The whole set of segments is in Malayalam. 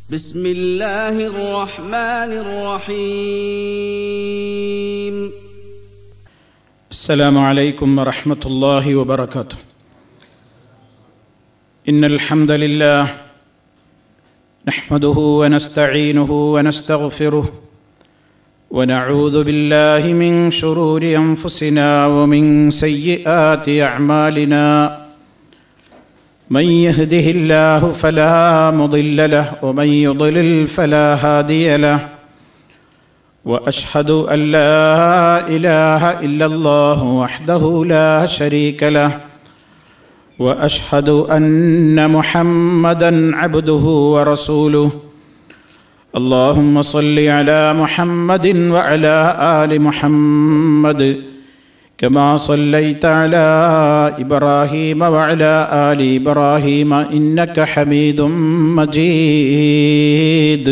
بسم الله الرحمن الرحيم السلام عليكم ورحمة الله وبركاته إن الحمد لله نحمده ونستعينه ونستغفره ونعوذ بالله من شرور أنفسنا ومن سيئات أعمالنا من يهده الله فلا مضل له ومن يضلل فلا هادي له واشهد ان لا اله الا الله وحده لا شريك له واشهد ان محمدا عبده ورسوله اللهم صل على محمد وعلى ال محمد كما صليت على ابراهيم وعلى ال ابراهيم انك حميد مجيد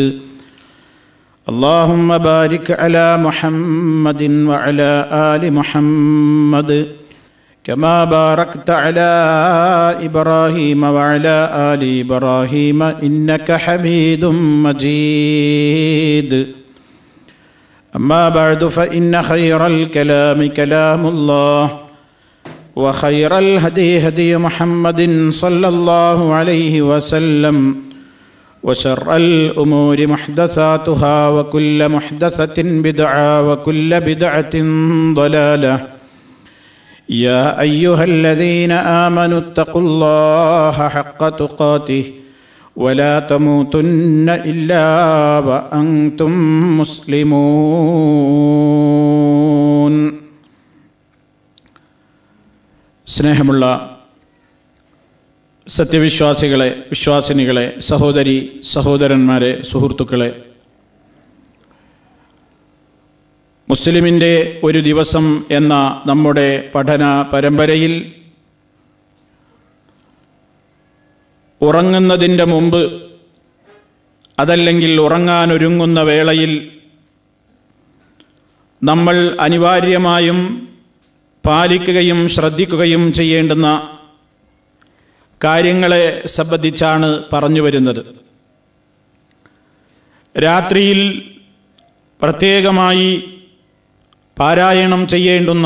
اللهم بارك على محمد وعلى ال محمد كما باركت على ابراهيم وعلى ال ابراهيم انك حميد مجيد اما بعد فان خير الكلام كلام الله وخير الهدي هدي محمد صلى الله عليه وسلم وشر الأمور محدثاتها وكل محدثة بدعة وكل بدعة ضلالة يا أيها الذين آمنوا اتقوا الله حق تقاته ولا تموتن إلا وأنتم مسلمون സ്നേഹമുള്ള സത്യവിശ്വാസികളെ വിശ്വാസിനികളെ സഹോദരി സഹോദരന്മാരെ സുഹൃത്തുക്കളെ മുസ്ലിമിൻ്റെ ഒരു ദിവസം എന്ന നമ്മുടെ പഠന പരമ്പരയിൽ ഉറങ്ങുന്നതിൻ്റെ മുമ്പ് അതല്ലെങ്കിൽ ഉറങ്ങാനൊരുങ്ങുന്ന വേളയിൽ നമ്മൾ അനിവാര്യമായും പാലിക്കുകയും ശ്രദ്ധിക്കുകയും ചെയ്യേണ്ടുന്ന കാര്യങ്ങളെ സംബന്ധിച്ചാണ് പറഞ്ഞു വരുന്നത് രാത്രിയിൽ പ്രത്യേകമായി പാരായണം ചെയ്യേണ്ടുന്ന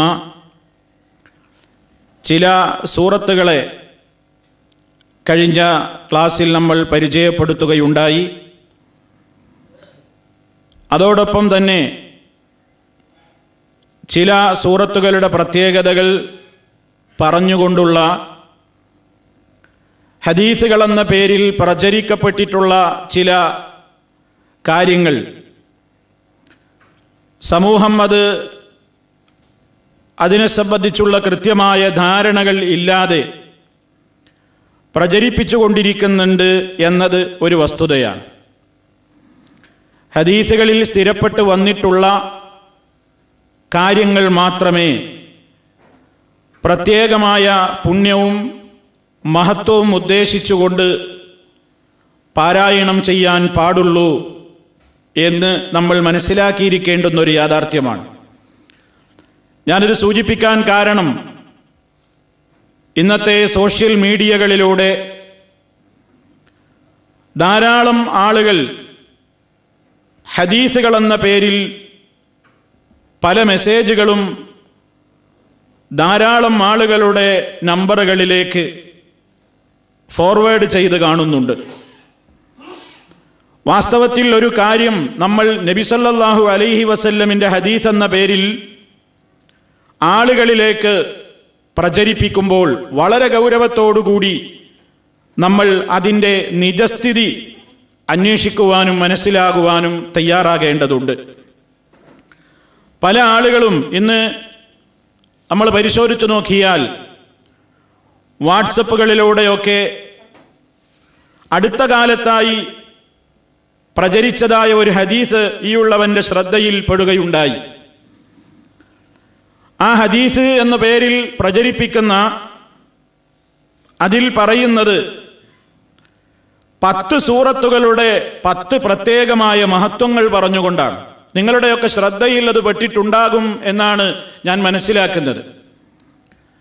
ചില സൂറത്തുകളെ കഴിഞ്ഞ ക്ലാസ്സിൽ നമ്മൾ പരിചയപ്പെടുത്തുകയുണ്ടായി അതോടൊപ്പം തന്നെ ചില സൂറത്തുകളുടെ പ്രത്യേകതകൾ പറഞ്ഞുകൊണ്ടുള്ള ഹദീസുകൾ എന്ന പേരിൽ പ്രചരിക്കപ്പെട്ടിട്ടുള്ള ചില കാര്യങ്ങൾ സമൂഹം അത് അതിനെ സംബന്ധിച്ചുള്ള കൃത്യമായ ധാരണകൾ ഇല്ലാതെ പ്രചരിപ്പിച്ചുകൊണ്ടിരിക്കുന്നുണ്ട് എന്നത് ഒരു വസ്തുതയാണ് ഹദീസുകളിൽ സ്ഥിരപ്പെട്ട് വന്നിട്ടുള്ള കാര്യങ്ങൾ മാത്രമേ പ്രത്യേകമായ പുണ്യവും മഹത്വവും ഉദ്ദേശിച്ചുകൊണ്ട് പാരായണം ചെയ്യാൻ പാടുള്ളൂ എന്ന് നമ്മൾ മനസ്സിലാക്കിയിരിക്കേണ്ടുന്ന ഒരു യാഥാർത്ഥ്യമാണ് ഞാനിത് സൂചിപ്പിക്കാൻ കാരണം ഇന്നത്തെ സോഷ്യൽ മീഡിയകളിലൂടെ ധാരാളം ആളുകൾ ഹദീസുകൾ എന്ന പേരിൽ പല മെസ്സേജുകളും ധാരാളം ആളുകളുടെ നമ്പറുകളിലേക്ക് ഫോർവേഡ് ചെയ്ത് കാണുന്നുണ്ട് വാസ്തവത്തിൽ ഒരു കാര്യം നമ്മൾ നബിസല്ലാഹു അലൈഹി വസല്ലമിൻ്റെ ഹദീസ് എന്ന പേരിൽ ആളുകളിലേക്ക് പ്രചരിപ്പിക്കുമ്പോൾ വളരെ ഗൗരവത്തോടുകൂടി നമ്മൾ അതിൻ്റെ നിജസ്ഥിതി അന്വേഷിക്കുവാനും മനസ്സിലാകുവാനും തയ്യാറാകേണ്ടതുണ്ട് പല ആളുകളും ഇന്ന് നമ്മൾ പരിശോധിച്ചു നോക്കിയാൽ വാട്സപ്പുകളിലൂടെയൊക്കെ അടുത്ത കാലത്തായി പ്രചരിച്ചതായ ഒരു ഹദീസ് ഈ ഉള്ളവൻ്റെ ശ്രദ്ധയിൽ പെടുകയുണ്ടായി ആ ഹദീസ് എന്ന പേരിൽ പ്രചരിപ്പിക്കുന്ന അതിൽ പറയുന്നത് പത്ത് സൂറത്തുകളുടെ പത്ത് പ്രത്യേകമായ മഹത്വങ്ങൾ പറഞ്ഞുകൊണ്ടാണ് നിങ്ങളുടെയൊക്കെ ശ്രദ്ധയിൽ അത് പെട്ടിട്ടുണ്ടാകും എന്നാണ് ഞാൻ മനസ്സിലാക്കുന്നത്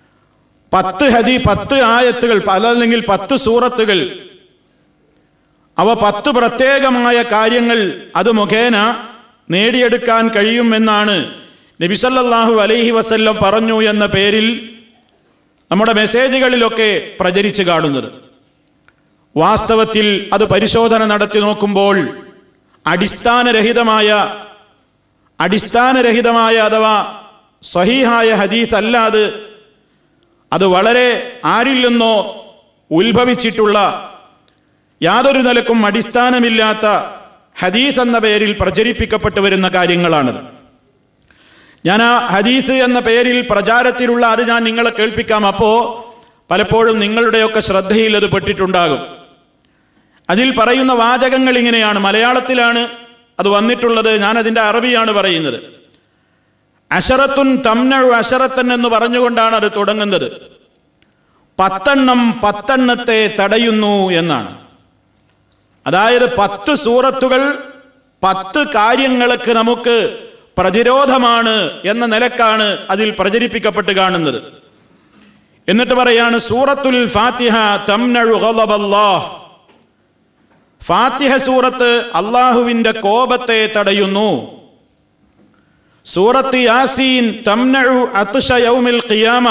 പത്ത് ഹദി പത്ത് ആയത്തുകൾ അല്ലെങ്കിൽ പത്ത് സൂറത്തുകൾ അവ പത്ത് പ്രത്യേകമായ കാര്യങ്ങൾ അത് മുഖേന നേടിയെടുക്കാൻ കഴിയുമെന്നാണ് നബിസല്ലാഹു അലൈഹി വസല്ലം പറഞ്ഞു എന്ന പേരിൽ നമ്മുടെ മെസ്സേജുകളിലൊക്കെ പ്രചരിച്ചു കാണുന്നത് വാസ്തവത്തിൽ അത് പരിശോധന നടത്തി നോക്കുമ്പോൾ അടിസ്ഥാനരഹിതമായ അടിസ്ഥാനരഹിതമായ അഥവാ സ്വഹീഹായ ഹദീസ് അല്ലാതെ അത് വളരെ ആരിൽ നിന്നോ ഉത്ഭവിച്ചിട്ടുള്ള യാതൊരു നിലക്കും അടിസ്ഥാനമില്ലാത്ത ഹദീസ് എന്ന പേരിൽ പ്രചരിപ്പിക്കപ്പെട്ടു വരുന്ന കാര്യങ്ങളാണത് ഞാൻ ആ ഹദീസ് എന്ന പേരിൽ പ്രചാരത്തിലുള്ള അത് ഞാൻ നിങ്ങളെ കേൾപ്പിക്കാം അപ്പോൾ പലപ്പോഴും നിങ്ങളുടെയൊക്കെ ശ്രദ്ധയിൽ അത് പെട്ടിട്ടുണ്ടാകും അതിൽ പറയുന്ന വാചകങ്ങൾ ഇങ്ങനെയാണ് മലയാളത്തിലാണ് അത് വന്നിട്ടുള്ളത് ഞാൻ അതിൻ്റെ അറബിയാണ് പറയുന്നത് അഷറത്തുൻ തമ്നഴു അഷറത്തൻ എന്ന് പറഞ്ഞുകൊണ്ടാണ് അത് തുടങ്ങുന്നത് പത്തെണ്ണം പത്തെണ്ണത്തെ തടയുന്നു എന്നാണ് അതായത് പത്ത് സൂറത്തുകൾ പത്ത് കാര്യങ്ങൾക്ക് നമുക്ക് പ്രതിരോധമാണ് എന്ന നിലക്കാണ് അതിൽ പ്രചരിപ്പിക്കപ്പെട്ട് കാണുന്നത് എന്നിട്ട് പറയാണ് സൂറത്തുൽ ഫാത്തിഹ തംനഴു ഗളബല്ലാഹ് ഫാത്തിഹ സൂറത്ത് അള്ളാഹുവിന്റെ കോപത്തെ തടയുന്നു സൂറത്ത് യാസീൻ തംനഴു അത്തുഷ യൗമിൽ ഖിയാമ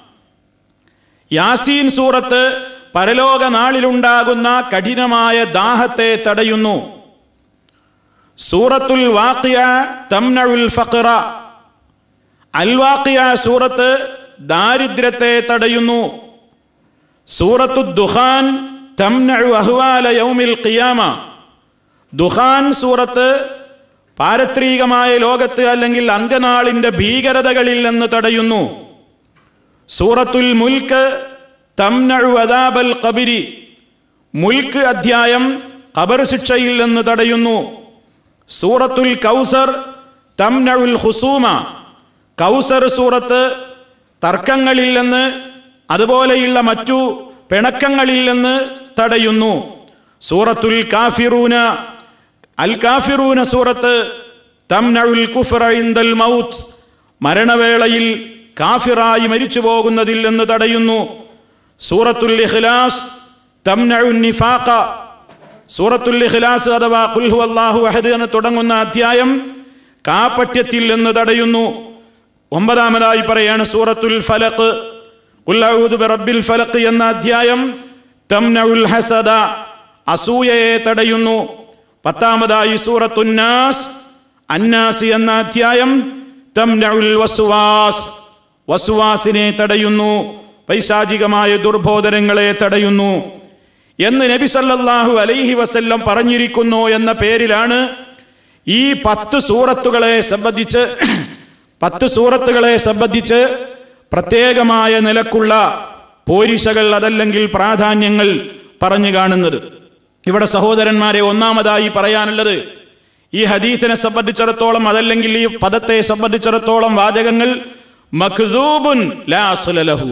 യാസീൻ സൂറത്ത് പരലോക നാളിലുണ്ടാകുന്ന കഠിനമായ ദാഹത്തെ തടയുന്നു സൂറത്തുൽ വാഖിയ തംനഉൽ ഫഖറ അൽ വാഖിയ സൂറത്ത് ദാരിദ്ര്യത്തെ തടയുന്നു സൂറത്തു ദുഖാൻ തംനഉ അഹ്വാല യൗമിൽ ഖിയാമ ദുഖാൻ സൂറത്ത് പാരത്രികമായ ലോകത്ത് അല്ലെങ്കിൽ അന്ത്യനാളിന്റെ ഭീകരതകളിൽ നിന്ന് തടയുന്നു സൂറത്തുൽ മുൽക്ക് തംനഉ അദാബൽ ഖബരി മുൽക്ക് അധ്യായം ഖബർ ശിക്ഷയിൽ നിന്ന് തടയുന്നു സൂറത്തുൽ കൗസർ തംനഉൽ ഹുസൂമ കൗസർ സൂറത്ത് തർക്കങ്ങളിൽ നിന്ന് അതുപോലെയുള്ള മറ്റു പിണക്കങ്ങളിൽ നിന്ന് തടയുന്നു സൂറത്തുൽ കാഫിറൂന അൽ കാഫിറൂന സൂറത്ത് തംനഉൽ കുഫ്ര ഇൻദൽ മൗത്ത് മരണവേളയിൽ കാഫിറായി മരിച്ചു പോകുന്നതിൽ നിന്ന് തടയുന്നു സൂറത്തുൽ ഇഖ്ലാസ് തംനഉൻ നിഫാഖ സൂറത്തുൽ ഇഖ്ലാസ് അഥവാ ഖുൽ ഹുവല്ലാഹു അഹദ് എന്ന് തുടങ്ങുന്ന അധ്യായം കാപട്യത്തിൽ നിന്ന് തടയുന്നു ഒമ്പതാമതായി പറയാണ് സൂറത്തുൽ ഫലഖ് ഖുൽ അഊദു ബിറബ്ബിൽ ഫലഖ് എന്ന അധ്യായം തംനഉൽ ഹസദ അസൂയയെ തടയുന്നു പത്താമതായി സൂറത്തുൻ നാസ് അന്നാസ് എന്ന അധ്യായം തംനഉൽ വസ്വാസ് വസ്വാസിനെ തടയുന്നു പൈശാചികമായ ദുർബോധനങ്ങളെ തടയുന്നു എന്ന് നബി സല്ലല്ലാഹു അലൈഹി വസല്ലം പറഞ്ഞിരിക്കുന്നു എന്ന പേരിലാണ് ഈ പത്ത് സൂറത്തുകളെ സംബന്ധിച്ച് പത്ത് സൂറത്തുകളെ സംബന്ധിച്ച് പ്രത്യേകമായ നിലക്കുള്ള പോരിശകൾ അതല്ലെങ്കിൽ പ്രാധാന്യങ്ങൾ പറഞ്ഞു കാണുന്നത് ഇവിടെ സഹോദരന്മാരെ ഒന്നാമതായി പറയാനുള്ളത് ഈ ഹദീസിനെ സംബന്ധിച്ചിടത്തോളം അതല്ലെങ്കിൽ ഈ പദത്തെ സംബന്ധിച്ചിടത്തോളം വാചകങ്ങൾ മഖ്ദൂബുൻ ലാ അസ്ല ലഹു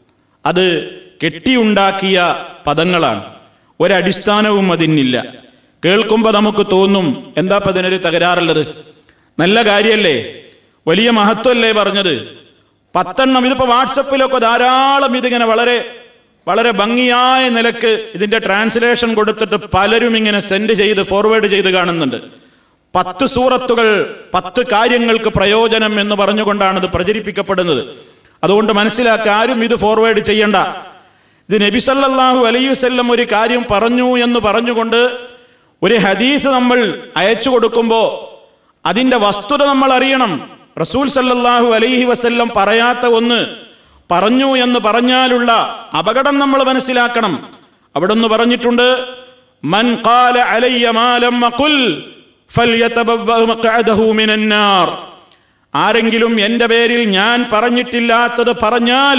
അത് കെട്ടിയുണ്ടാക്കിയ പദങ്ങളാണ് ഒരടിസ്ഥാനവും അതിനില്ല കേൾക്കുമ്പോൾ നമുക്ക് തോന്നും എന്താ ഇപ്പം അതിനൊരു തകരാറുള്ളത് നല്ല കാര്യമല്ലേ വലിയ മഹത്വമല്ലേ പറഞ്ഞത് പത്തെണ്ണം ഇതിപ്പോൾ വാട്സപ്പിലൊക്കെ ധാരാളം ഇതിങ്ങനെ വളരെ വളരെ ഭംഗിയായ നിലക്ക് ഇതിന്റെ ട്രാൻസ്ലേഷൻ കൊടുത്തിട്ട് പലരും ഇങ്ങനെ സെൻഡ് ചെയ്ത് ഫോർവേഡ് ചെയ്ത് കാണുന്നുണ്ട് പത്ത് സൂറത്തുകൾ പത്ത് കാര്യങ്ങൾക്ക് പ്രയോജനം എന്ന് പറഞ്ഞുകൊണ്ടാണ് ഇത് പ്രചരിപ്പിക്കപ്പെടുന്നത് അതുകൊണ്ട് മനസ്സിലാക്കുക ആരും ഇത് ഫോർവേഡ് ചെയ്യണ്ട ഇത് നബി സല്ലല്ലാഹു അലൈഹി വസല്ലം ഒരു കാര്യം പറഞ്ഞു എന്ന് പറഞ്ഞുകൊണ്ട് ഒരു ഹദീസ് നമ്മൾ അയച്ചു കൊടുക്കുമ്പോൾ അതിന്റെ വസ്തുത നമ്മൾ അറിയണം റസൂൽ സല്ലല്ലാഹു അലൈഹി വസല്ലം പറയാത്ത ഒന്ന് പറഞ്ഞു എന്ന് പറഞ്ഞാലുള്ള അപകടം നമ്മൾ മനസ്സിലാക്കണം അവിടുന്ന് പറഞ്ഞിട്ടുണ്ട് മൻ ഖാല അലയ്യ മാ ലം അഖുൽ ഫൽയതബവ്വ മഖ്അദഹു മിനൻ നാർ ആരെങ്കിലും എൻ്റെ പേരിൽ ഞാൻ പറഞ്ഞിട്ടില്ലാത്തത് പറഞ്ഞാൽ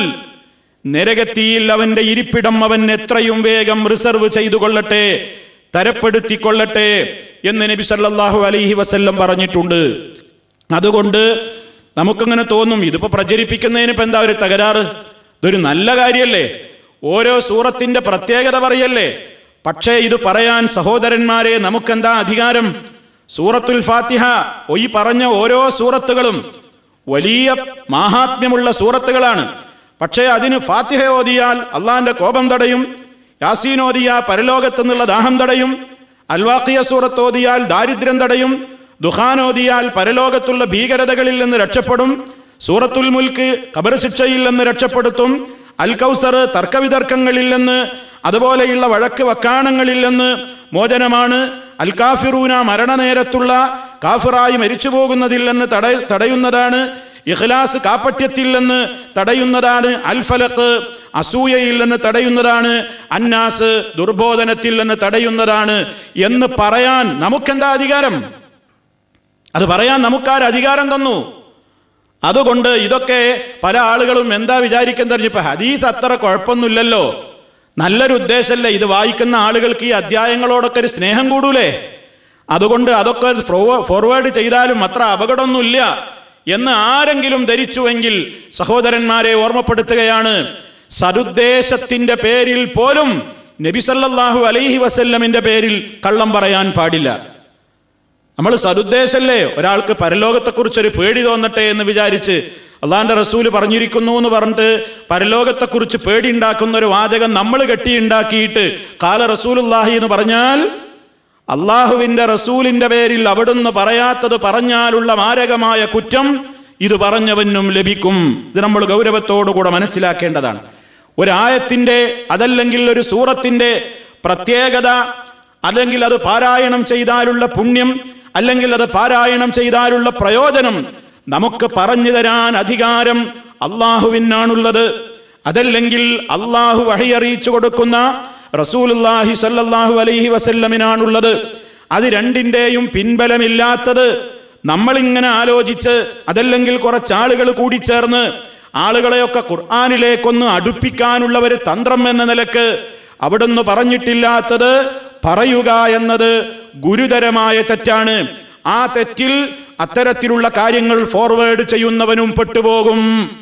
നരകത്തിയിൽ അവന്റെ ഇരിപ്പിടം അവൻ എത്രയും വേഗം റിസർവ് ചെയ്തു കൊള്ളട്ടെ തരപ്പെടുത്തിക്കൊള്ളട്ടെ എന്ന് നബി സല്ലല്ലാഹു അലൈഹി വസല്ലം പറഞ്ഞിട്ടുണ്ട് അതുകൊണ്ട് നമുക്കങ്ങനെ തോന്നും ഇതിപ്പോ പ്രചരിപ്പിക്കുന്നതിന് ഇപ്പൊ എന്താ ഒരു തകരാറ് ഇതൊരു നല്ല കാര്യമല്ലേ ഓരോ സൂറത്തിന്റെ പ്രത്യേകത പറയല്ലേ പക്ഷേ ഇത് പറയാൻ സഹോദരന്മാരെ നമുക്കെന്താ അധികാരം സൂറത്തുൽ ഫാത്തിഹ ഈ പറഞ്ഞ ഓരോ സൂറത്തുകളും വലിയ മാഹാത്മ്യമുള്ള സൂറത്തുകളാണ് പക്ഷേ അതിന് ഫാത്തിഹ ഓതിയാൽ അള്ളാന്റെ കോപം തടയും യാസീൻ ഓതിയ പരലോകത്തു നിന്നുള്ള ദാഹം തടയും അൽവാക്കിയ സൂറത്ത് ഓതിയാൽ ദാരിദ്ര്യം തടയും ദുഹാൻ ഓതിയാൽ പരലോകത്തുള്ള ഭീകരതകളിൽ നിന്ന് രക്ഷപ്പെടും സൂറത്തുൽ മുൽക്ക് കബർ ശിക്ഷയിൽ നിന്ന് രക്ഷപ്പെടുത്തും അൽ കൗസർ തർക്കവിതർക്കങ്ങളിൽ നിന്ന് അതുപോലെയുള്ള വഴക്ക് വക്കാണങ്ങളിൽ നിന്ന് മോചനമാണ് അൽ കാഫിറൂന മരണനേരത്തുള്ള കാഫിറായി മരിച്ചു പോകുന്നതിൽ നിന്ന് തട തടയുന്നതാണ് ഇഖ്ലാസ് കാപ്പട്യത്തിൽ നിന്ന് തടയുന്നതാണ് അൽ ഫലക്ക് അസൂയയിൽ നിന്ന് തടയുന്നതാണ് അന്നാസ് ദുർബോധനത്തിൽ നിന്ന് തടയുന്നതാണ് എന്ന് പറയാൻ നമുക്കെന്താ അധികാരം അത് പറയാൻ നമുക്കാര് അധികാരം തന്നു അതുകൊണ്ട് ഇതൊക്കെ പല ആളുകളും എന്താ വിചാരിക്കുന്നത് ഇപ്പൊ ഹദീസ് അത്ര കുഴപ്പമൊന്നുമില്ലല്ലോ നല്ലൊരു ഉദ്ദേശമല്ലേ ഇത് വായിക്കുന്ന ആളുകൾക്ക് ഈ അധ്യായങ്ങളോടൊക്കെ ഒരു സ്നേഹം കൂടൂലേ അതുകൊണ്ട് അതൊക്കെ ഫോർവേഡ് ചെയ്താലും അത്ര അപകടമൊന്നുമില്ല എന്ന് ആരെങ്കിലും ധരിച്ചുവെങ്കിൽ സഹോദരന്മാരെ ഓർമ്മപ്പെടുത്തുകയാണ് സതുദ്ദേശത്തിന്റെ പേരിൽ പോലും നബിസല്ലാഹു അലൈഹി വസല്ലമിന്റെ പേരിൽ കള്ളം പറയാൻ പാടില്ല നമ്മൾ സതുദ്ദേശല്ലേ ഒരാൾക്ക് പരലോകത്തെക്കുറിച്ചൊരു പേടി തോന്നട്ടെ എന്ന് വിചാരിച്ച് അള്ളാന്റെ റസൂല് പറഞ്ഞിരിക്കുന്നു എന്ന് പറഞ്ഞിട്ട് പരലോകത്തെക്കുറിച്ച് പേടി ഉണ്ടാക്കുന്ന ഒരു വാചകം നമ്മൾ കെട്ടിയുണ്ടാക്കിയിട്ട് കാല റസൂലുല്ലാഹി എന്ന് പറഞ്ഞാൽ അള്ളാഹുവിന്റെ റസൂലിന്റെ പേരിൽ അവിടുന്ന് പറയാത്തത് പറഞ്ഞാലുള്ള മാരകമായ കുറ്റം ഇത് പറഞ്ഞവനും ലഭിക്കും ഇത് നമ്മൾ ഗൗരവത്തോടുകൂടെ മനസ്സിലാക്കേണ്ടതാണ് ഒരായത്തിന്റെ അതല്ലെങ്കിൽ ഒരു സൂറത്തിന്റെ പ്രത്യേകത അല്ലെങ്കിൽ അത് പാരായണം ചെയ്താലുള്ള പുണ്യം അല്ലെങ്കിൽ അത് പാരായണം ചെയ്താലുള്ള പ്രയോജനം നമുക്ക് പറഞ്ഞു തരാൻ അധികാരം അള്ളാഹുവിനാണുള്ളത് അതല്ലെങ്കിൽ അള്ളാഹു വഴിയറിയിച്ചു കൊടുക്കുന്ന റസൂലുല്ലാഹി സല്ലല്ലാഹു അലൈഹി വസല്ലമിനാണുള്ളത് അത് രണ്ടിൻ്റെയും പിൻബലമില്ലാത്തത് നമ്മളിങ്ങനെ ആലോചിച്ച് അതല്ലെങ്കിൽ കുറച്ചാളുകൾ കൂടി ചേർന്ന് ആളുകളെയൊക്കെ ഖുർആാനിലേക്കൊന്ന് അടുപ്പിക്കാനുള്ള ഒരു തന്ത്രം എന്ന നിലക്ക് അവിടുന്ന് പറഞ്ഞിട്ടില്ലാത്തത് പറയുക എന്നത് ഗുരുതരമായ തെറ്റാണ് ആ തെറ്റിൽ അത്തരത്തിലുള്ള കാര്യങ്ങൾ ഫോർവേഡ് ചെയ്യുന്നവനും പെട്ടുപോകും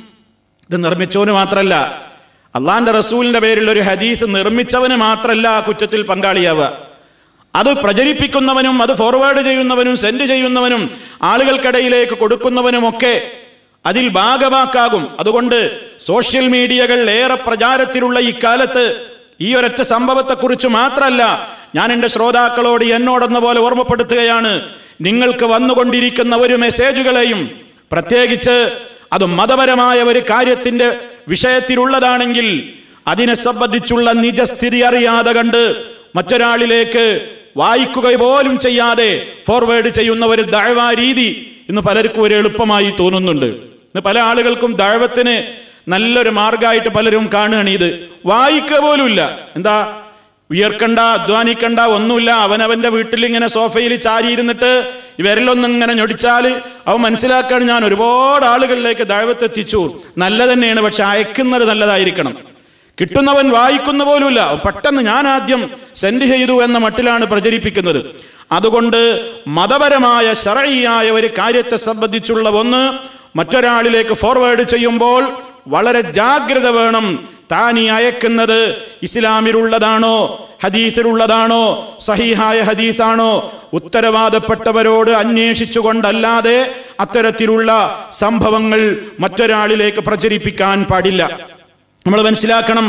ഇത് നിർമ്മിച്ചവന് മാത്രല്ല അള്ളാന്റെ റസൂലിന്റെ പേരിൽ ഒരു ഹദീസ് നിർമ്മിച്ചവന് മാത്രല്ല ആ കുറ്റത്തിൽ പങ്കാളിയാവുക അത് പ്രചരിപ്പിക്കുന്നവനും അത് ഫോർവേഡ് ചെയ്യുന്നവനും സെൻഡ് ചെയ്യുന്നവനും ആളുകൾക്കിടയിലേക്ക് കൊടുക്കുന്നവനുമൊക്കെ അതിൽ ഭാഗമാക്കാകും അതുകൊണ്ട് സോഷ്യൽ മീഡിയകൾ ഏറെ പ്രചാരത്തിലുള്ള ഇക്കാലത്ത് ഈ ഒരൊറ്റ സംഭവത്തെക്കുറിച്ച് മാത്രമല്ല ഞാൻ എൻ്റെ ശ്രോതാക്കളോട് എന്നോടെന്ന പോലെ ഓർമ്മപ്പെടുത്തുകയാണ് നിങ്ങൾക്ക് വന്നുകൊണ്ടിരിക്കുന്ന ഒരു മെസ്സേജുകളെയും പ്രത്യേകിച്ച് അത് മതപരമായ ഒരു കാര്യത്തിന്റെ വിഷയത്തിലുള്ളതാണെങ്കിൽ അതിനെ സംബന്ധിച്ചുള്ള നിജസ്ഥിതി അറിയാതെ കണ്ട് മറ്റൊരാളിലേക്ക് വായിക്കുക പോലും ചെയ്യാതെ ഫോർവേഡ് ചെയ്യുന്ന ഒരു ദഴവാ രീതി ഇന്ന് പലർക്കും ഒരു എളുപ്പമായി തോന്നുന്നുണ്ട് ഇന്ന് പല ആളുകൾക്കും ദഴവത്തിന് നല്ലൊരു മാർഗമായിട്ട് പലരും കാണുകയാണ് ഇത് വായിക്കുക പോലുമില്ല എന്താ ഉയർക്കണ്ട അധ്വാനിക്കണ്ട ഒന്നുമില്ല അവനവന്റെ വീട്ടിൽ ഇങ്ങനെ സോഫയിൽ ചാരിയിരുന്നിട്ട് വിരലൊന്നും ഇങ്ങനെ ഞൊടിച്ചാൽ അവൻ മനസ്സിലാക്കാൻ ഞാൻ ഒരുപാട് ആളുകളിലേക്ക് ദൈവത്തെത്തിച്ചു നല്ല തന്നെയാണ് പക്ഷെ അയക്കുന്നത് നല്ലതായിരിക്കണം കിട്ടുന്നവൻ വായിക്കുന്ന പോലുമില്ല പെട്ടെന്ന് ഞാൻ ആദ്യം സെൻഡ് ചെയ്തു എന്ന മട്ടിലാണ് പ്രചരിപ്പിക്കുന്നത് അതുകൊണ്ട് മതപരമായ ശറയിയായ ഒരു കാര്യത്തെ സംബന്ധിച്ചുള്ള ഒന്ന് മറ്റൊരാളിലേക്ക് ഫോർവേഡ് ചെയ്യുമ്പോൾ വളരെ ജാഗ്രത വേണം താൻ ഈ അയക്കുന്നത് ഇസ്ലാമിലുള്ളതാണോ ഹദീസിലുള്ളതാണോ സഹിഹായ ഹദീസാണോ ഉത്തരവാദപ്പെട്ടവരോട് അന്വേഷിച്ചുകൊണ്ടല്ലാതെ അത്തരത്തിലുള്ള സംഭവങ്ങൾ മറ്റൊരാളിലേക്ക് പ്രചരിപ്പിക്കാൻ പാടില്ല നമ്മൾ മനസ്സിലാക്കണം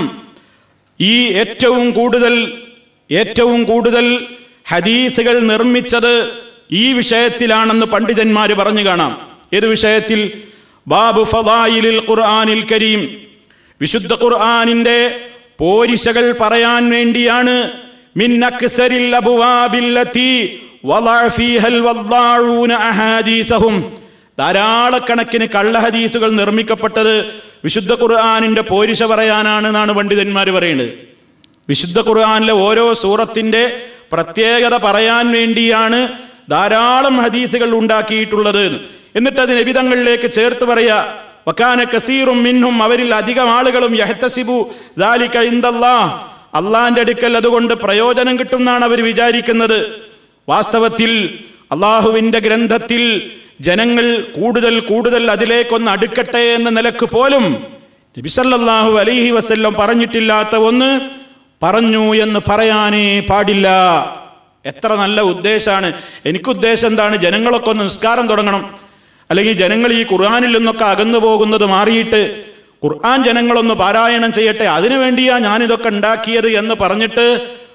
ഈ ഏറ്റവും കൂടുതൽ ഏറ്റവും കൂടുതൽ ഹദീസുകൾ നിർമ്മിച്ചത് ഈ വിഷയത്തിലാണെന്ന് പണ്ഡിതന്മാർ പറഞ്ഞു കാണാം ഏത് വിഷയത്തിൽ ബാബു ഫദായിലിൽ ഖുർആനിൽ കരീം വിശുദ്ധ ഖുർആനിന്റെ പോരിശകൾ പറയാൻ വേണ്ടിയാണ് മിൻ അക്സരിൽ അബ്വാബില്ലത്തി വളഅ ഫീഹൽ വദ്ദാഊന അഹാദീസഹും ധാരാളക്കണക്കിന് കള്ളഹദീസുകൾ നിർമ്മിക്കപ്പെട്ടത് വിശുദ്ധ ഖുർആാനിന്റെ പോരിശ പറയാനാണ് എന്നാണ് പണ്ഡിതന്മാർ പറയുന്നത് വിശുദ്ധ ഖുർആാനിലെ ഓരോ സൂറത്തിന്റെ പ്രത്യേകത പറയാൻ വേണ്ടിയാണ് ധാരാളം ഹദീസുകൾ ഉണ്ടാക്കിയിട്ടുള്ളത് എന്നിട്ട് അത് നബിതങ്ങളിലേക്ക് ചേർത്ത് പറയാ വക്കാന കസീറും മിന്നും അവരിൽ അധികം ആളുകളും യഹത്തസിബു ദാലിക ഇന്ദല്ലാ അള്ളാന്റെ അടുക്കൽ അതുകൊണ്ട് പ്രയോജനം കിട്ടും എന്നാണ് അവർ വിചാരിക്കുന്നത് വാസ്തവത്തിൽ അള്ളാഹുവിന്റെ ഗ്രന്ഥത്തിൽ ജനങ്ങൾ കൂടുതൽ കൂടുതൽ അതിലേക്കൊന്ന് അടുക്കട്ടെ എന്ന നിലക്ക് പോലും നബിസല്ലാഹു അലൈഹി വസല്ലം പറഞ്ഞിട്ടില്ലാത്ത ഒന്ന് പറഞ്ഞു എന്ന് പറയാനേ പാടില്ല എത്ര നല്ല ഉദ്ദേശമാണ് എനിക്ക് ഉദ്ദേശം എന്താണ് ജനങ്ങളൊക്കെ ഒന്ന് നിസ്കാരം തുടങ്ങണം അല്ലെങ്കിൽ ജനങ്ങൾ ഈ ഖുർആാനിൽ നിന്നൊക്കെ അകന്നു പോകുന്നത് മാറിയിട്ട് ഖുർആൻ ജനങ്ങളൊന്ന് പാരായണം ചെയ്യട്ടെ അതിനു വേണ്ടിയാ ഞാനിതൊക്കെ ഉണ്ടാക്കിയത് എന്ന് പറഞ്ഞിട്ട്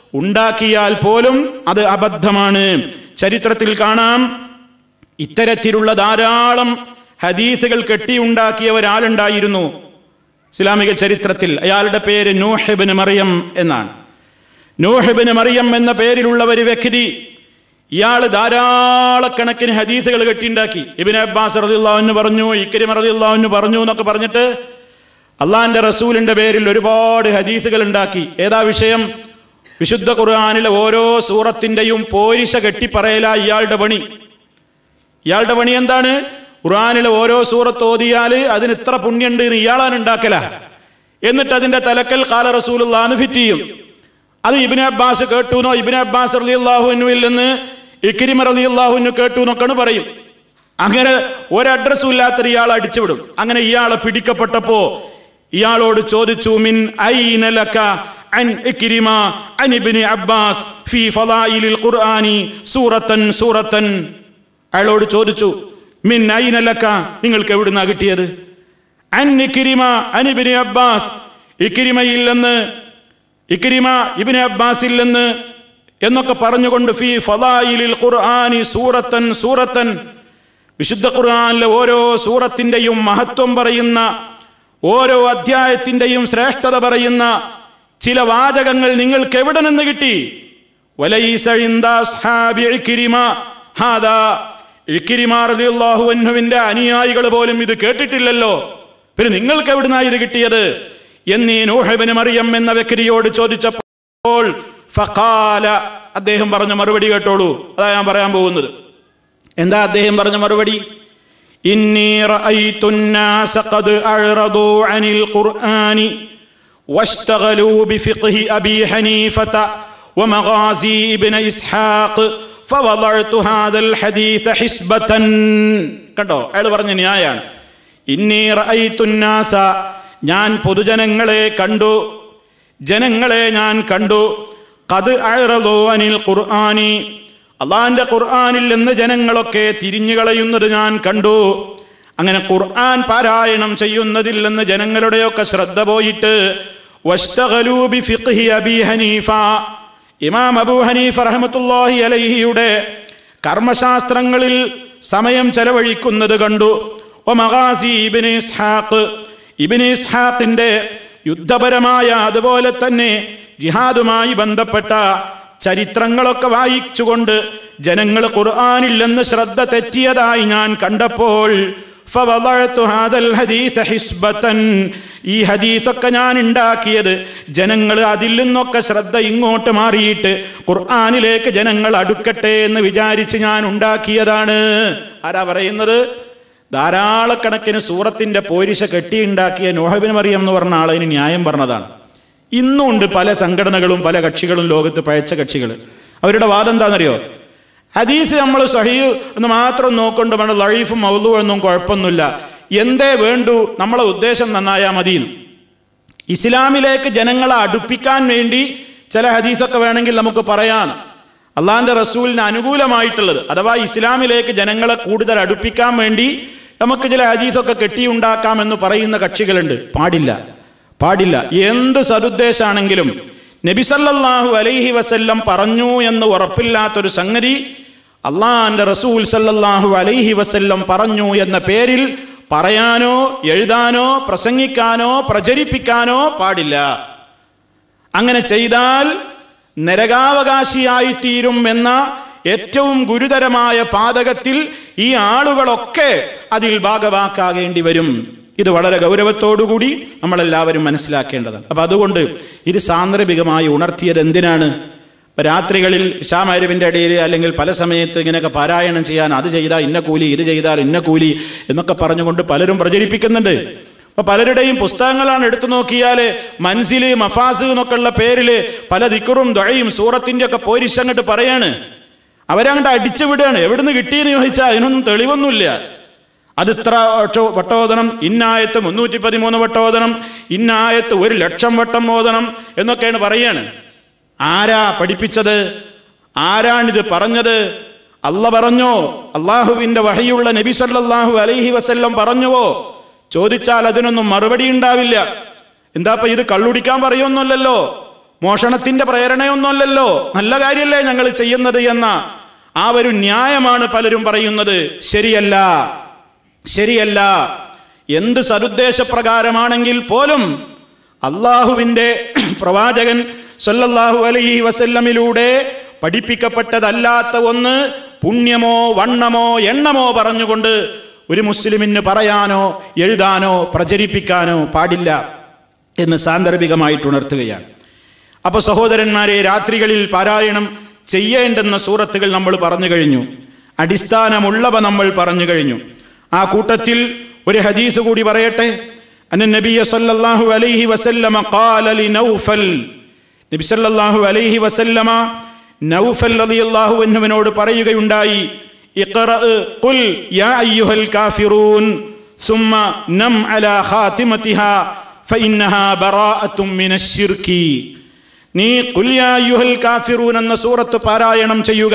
ഉണ്ടാക്കിയാൽ പോലും അത് അബദ്ധമാണ് ചരിത്രത്തിൽ കാണാം ഇത്തരത്തിലുള്ള ധാരാളം ഹദീസുകൾ കെട്ടിയുണ്ടാക്കിയ ഒരാളുണ്ടായിരുന്നു ഇസ്ലാമിക ചരിത്രത്തിൽ അയാളുടെ പേര് നൂഹിബിന് മറിയം എന്നാണ് നൂഹിബിന് മറിയം എന്ന പേരിലുള്ള ഒരു വ്യക്തി ഇയാൾ ധാരാളക്കണക്കിന് ഹദീസുകൾ കെട്ടിയുണ്ടാക്കി ഇബിൻ അബ്ബാസ് റതിയുള്ളവന് പറഞ്ഞു ഇക്കരിം റതിയുള്ളവന് പറഞ്ഞു എന്നൊക്കെ പറഞ്ഞിട്ട് അള്ളാഹിന്റെ റസൂലിന്റെ പേരിൽ ഒരുപാട് ഹദീസുകൾ ഉണ്ടാക്കി ഏതാ വിഷയം വിശുദ്ധ ഖുർആാനിലെ ഓരോ സൂറത്തിന്റെയും പോരിശ കെട്ടിപ്പറയല ഇയാളുടെ പണി ഇയാളുടെ പണി എന്താണ് ഖുർആാനിലെ ഓരോ സൂറത്ത് ഓതിയാൽ അതിന് ഇത്ര പുണ്യുണ്ട് എന്ന് ഇയാളാണ് ഉണ്ടാക്കല എന്നിട്ട് അതിന്റെ തലക്കൽ കാല റസൂലുള്ളാന്ന് ഫിറ്റ് ചെയ്യും അത് ഇബിന് അബ്ബാസ് കേട്ടുനോ ഇബിന് അബ്ബാസ് അലി അള്ളാഹുവിനുവിൽ നിന്ന് ഇക്കിരിമർ അലി അള്ളാഹുവിന് കേട്ടു എന്നൊക്കെയാണ് പറയും അങ്ങനെ ഒരഡ്രസ്സും ഇല്ലാത്ത ഇയാൾ അടിച്ചുവിടും അങ്ങനെ ഇയാളെ പിടിക്കപ്പെട്ടപ്പോ ഇയാളോട് ചോദിച്ചു മിൻ ഐന ലക അൻ ഇക്രിമ അൻ ഇബ്നി അബ്ബാസ് ഫീ ഫളായിലിൽ ഖുർആനി സൂറത്തൻ സൂറത്തൻ അയാളോട് ചോദിച്ചു മിൻ ഐന ലക നിങ്ങൾക്ക് എവിടുന്നാ കിട്ടിയത് അൻ ഇക്രിമ അൻ ഇബ്നി അബ്ബാസ് ഇക്രിമയിൽ നിന്ന് ഇക്രിമ ഇബ്നി അബ്ബാസിൽ നിന്ന് എന്നൊക്കെ പറഞ്ഞുകൊണ്ട് ഫീ ഫളായിലിൽ ഖുർആനി സൂറത്തൻ സൂറത്തൻ വിശുദ്ധ ഖുർആനിലെ ഓരോ സൂറത്തിന്റെയും മഹത്വം പറയുന്ന ഓരോ അധ്യായത്തിന്റെയും ശ്രേഷ്ഠത പറയുന്ന ചില വാചകങ്ങൾ നിങ്ങൾക്ക് എവിടെ നിന്ന് കിട്ടി വലൈസ ഇൻദ അസ്ഹാബി ഇക്രിമ ഹാദാ ഇക്രിമ റളിയല്ലാഹു അൻഹുവിന്റെ അനുയായികൾ പോലും ഇത് കേട്ടിട്ടില്ലല്ലോ പിന്നെ നിങ്ങൾക്ക് എവിടുന്നാ ഇത് കിട്ടിയത് എന്നീ നൂഹബിന് മറിയം എന്ന വ്യക്തിയോട് ചോദിച്ചപ്പോൾ ഫഖാല അദ്ദേഹം പറഞ്ഞ മറുപടി കേട്ടോളൂ അതാ ഞാൻ പറയാൻ പോകുന്നത് എന്താ അദ്ദേഹം പറഞ്ഞ മറുപടി ഇന്നി റഅയ്തു الناس قد أعرضوا عن القرآن واشتغلوا بفقه أبي حنيفة ومغازي ابن إسحاق فوضعت هذا الحديث حسبة കണ്ടോ അയാൾ പറഞ്ഞ ന്യായാണ് ഇന്നി റഅയ്തു الناس ഞാൻ പൊതുജനങ്ങളെ കണ്ടു ജനങ്ങളെ ഞാൻ കണ്ടു കത് അഴറതോ അനിൽ ഖുർആാനി അള്ളാന്റെ ഖുർആാനിൽ നിന്ന് ജനങ്ങളൊക്കെ തിരിഞ്ഞു കളയുന്നത് ഞാൻ കണ്ടു അങ്ങനെ ഖുർആൻ പാരായണം ചെയ്യുന്നതിൽ നിന്ന് ജനങ്ങളുടെയൊക്കെ ശ്രദ്ധ പോയിട്ട് വഷ്തഗലൂ ബി ഫിഖ്ഹി അബി ഹനീഫ ഇമാം അബൂ ഹനീഫ റഹ്മത്തുള്ളാഹി അലൈഹിയുടെ കർമ്മശാസ്ത്രങ്ങളിൽ സമയം ചെലവഴിക്കുന്നത് കണ്ടു ഒ മഗാസി ഇബിന് ഇസ്ഹാഖ് ഇബിന് ഇസ്ഹാഖിന്റെ യുദ്ധപരമായ അതുപോലെ തന്നെ ജിഹാദുമായി ബന്ധപ്പെട്ട ചരിത്രങ്ങളൊക്കെ വായിച്ചുകൊണ്ട് ജനങ്ങൾ ഖുർആാനില്ലെന്ന് ശ്രദ്ധ തെറ്റിയതായി ഞാൻ കണ്ടപ്പോൾ ഫവളഅ്തു ഹാദൽ ഹദീസ ഹിസ്ബത്തൻ ഈ ഹദീസൊക്കെ ഞാൻ ഉണ്ടാക്കിയത് ജനങ്ങൾ അതിൽ നിന്നൊക്കെ ശ്രദ്ധ ഇങ്ങോട്ട് മാറിയിട്ട് ഖുർആാനിലേക്ക് ജനങ്ങൾ അടുക്കട്ടെ എന്ന് വിചാരിച്ച് ഞാൻ ഉണ്ടാക്കിയതാണ് ആരാ പറയുന്നത് ധാരാളക്കണക്കിന് സൂറത്തിന്റെ പോരിശ കെട്ടിയുണ്ടാക്കിയ നോഹബിൻ മറിയം എന്ന് പറഞ്ഞ ആളതിന് ന്യായം പറഞ്ഞതാണ് ഇന്നും ഉണ്ട് പല സംഘടനകളും പല കക്ഷികളും ലോകത്ത് പഴച്ച കക്ഷികൾ അവരുടെ വാദം എന്താണെന്നറിയോ ഹദീസ് നമ്മൾ സഹീ എന്ന് മാത്രം നോക്കൊണ്ട് വേണം ലഴീഫും മൗലു എന്നും കുഴപ്പമൊന്നുമില്ല എന്തേ വേണ്ടു നമ്മളെ ഉദ്ദേശം നന്നായാൽ മതി ഇസ്ലാമിലേക്ക് ജനങ്ങളെ അടുപ്പിക്കാൻ വേണ്ടി ചില ഹദീസൊക്കെ വേണമെങ്കിൽ നമുക്ക് പറയാം അള്ളാഹിന്റെ റസൂലിന് അനുകൂലമായിട്ടുള്ളത് അഥവാ ഇസ്ലാമിലേക്ക് ജനങ്ങളെ കൂടുതൽ അടുപ്പിക്കാൻ വേണ്ടി നമുക്ക് ചില ഹദീസൊക്കെ കെട്ടിയുണ്ടാക്കാമെന്ന് പറയുന്ന കക്ഷികളുണ്ട് പാടില്ല പാടില്ല എന്ത് സതുദ്ദേശാണെങ്കിലും നബിസല്ലാഹു അലൈഹി വസല്ലം പറഞ്ഞു എന്ന് ഉറപ്പില്ലാത്തൊരു സംഗതി അള്ളാഹിന്റെ റസൂൽ സല്ലല്ലാഹു അലൈഹി വസല്ലം പറഞ്ഞു എന്ന പേരിൽ പറയാനോ എഴുതാനോ പ്രസംഗിക്കാനോ പ്രചരിപ്പിക്കാനോ പാടില്ല അങ്ങനെ ചെയ്താൽ നരകാവകാശിയായി തീരും എന്ന ഏറ്റവും ഗുരുതരമായ പാതകത്തിൽ ഈ ആളുകളൊക്കെ അതിൽ ഭാഗവാക്കാകേണ്ടി വരും ഇത് വളരെ ഗൗരവത്തോടുകൂടി നമ്മളെല്ലാവരും മനസ്സിലാക്കേണ്ടതാണ് അപ്പം അതുകൊണ്ട് ഇത് സാന്ദർഭികമായി ഉണർത്തിയത് എന്തിനാണ് ഇപ്പം രാത്രികളിൽ ഇഷാമരുവിൻ്റെ ഇടയിൽ അല്ലെങ്കിൽ പല സമയത്ത് ഇങ്ങനെയൊക്കെ പാരായണം ചെയ്യാൻ അത് ചെയ്താൽ ഇന്ന കൂലി ഇത് ചെയ്താൽ ഇന്ന കൂലി എന്നൊക്കെ പറഞ്ഞുകൊണ്ട് പലരും പ്രചരിപ്പിക്കുന്നുണ്ട് അപ്പൊ പലരുടെയും പുസ്തകങ്ങളാണ് എടുത്തു നോക്കിയാൽ മൻസില് മഫാസ് എന്നൊക്കെയുള്ള പേരിൽ പല ദിക്കറും ദഴയും സൂറത്തിൻ്റെ ഒക്കെ പോരിശങ്ങട്ട് പറയാണ് അവരങ്ങോട്ട് അടിച്ചു വിടുകയാണ് എവിടുന്ന് കിട്ടിയെന്ന് ചോദിച്ചാൽ അതിനൊന്നും തെളിവൊന്നുമില്ല അത് ഇത്ര വട്ടോ- വട്ടോദനം ഇന്നായത്ത് മുന്നൂറ്റി പതിമൂന്ന് വട്ടോദനം ഇന്നായത്ത് ഒരു ലക്ഷം വട്ടം ഓതണം എന്നൊക്കെയാണ് പറയാണ് ആരാ പഠിപ്പിച്ചത് ആരാണിത് പറഞ്ഞത് അല്ല പറഞ്ഞോ അള്ളാഹുവിന്റെ വഹയുള്ള നബി സല്ലല്ലാഹു അലൈഹി വസല്ലം പറഞ്ഞുവോ ചോദിച്ചാൽ അതിനൊന്നും മറുപടി ഉണ്ടാവില്ല എന്താ ഇപ്പൊ ഇത് കള്ളുടിക്കാൻ പറയുമൊന്നുമല്ലല്ലോ മോഷണത്തിന്റെ പ്രേരണയൊന്നുമല്ലല്ലോ നല്ല കാര്യമല്ലേ ഞങ്ങൾ ചെയ്യുന്നത് എന്ന ആ ഒരു ന്യായമാണ് പലരും പറയുന്നത് ശരിയല്ല ശരിയല്ല എന്ത് സതുദ്ദേശപ്രകാരമാണെങ്കിൽ പോലും അള്ളാഹുവിൻ്റെ പ്രവാചകൻ സല്ലല്ലാഹു അലൈഹി വസല്ലമിലൂടെ പഠിപ്പിക്കപ്പെട്ടതല്ലാത്ത ഒന്ന് പുണ്യമോ വണ്ണമോ എണ്ണമോ പറഞ്ഞുകൊണ്ട് ഒരു മുസ്ലിമിന് പറയാനോ എഴുതാനോ പ്രചരിപ്പിക്കാനോ പാടില്ല എന്ന് സാന്ദർഭികമായിട്ട് ഉണർത്തുകയാണ് അപ്പോൾ സഹോദരന്മാരെ രാത്രികളിൽ പാരായണം ചെയ്യേണ്ടുന്ന സൂറത്തുകൾ നമ്മൾ പറഞ്ഞു കഴിഞ്ഞു അടിസ്ഥാനമുള്ളവ നമ്മൾ പറഞ്ഞു കഴിഞ്ഞു ആ കൂട്ടത്തിൽ ഒരു ഹദീസ് കൂടി പറയട്ടെ അന്ന നബിയ സല്ലല്ലാഹു അലൈഹി വസല്ലമ ഖാല ലി നൗഫൽ നബി സല്ലല്ലാഹു അലൈഹി വസല്ലമ നൗഫൽ റളിയല്ലാഹു അൻഹുവിനോട് പറയുകയുണ്ടായി ഇഖ്റ ഖുൽ യാ അയ്യുഹൽ കാഫിറൂൻ ثم نم على خاتمتها فإنها براءة من الشرك നീ ഖുൽ യാ അയ്യുഹൽ കാഫിറൂൻ എന്ന സൂറത്ത് പാരായണം ചെയ്യുക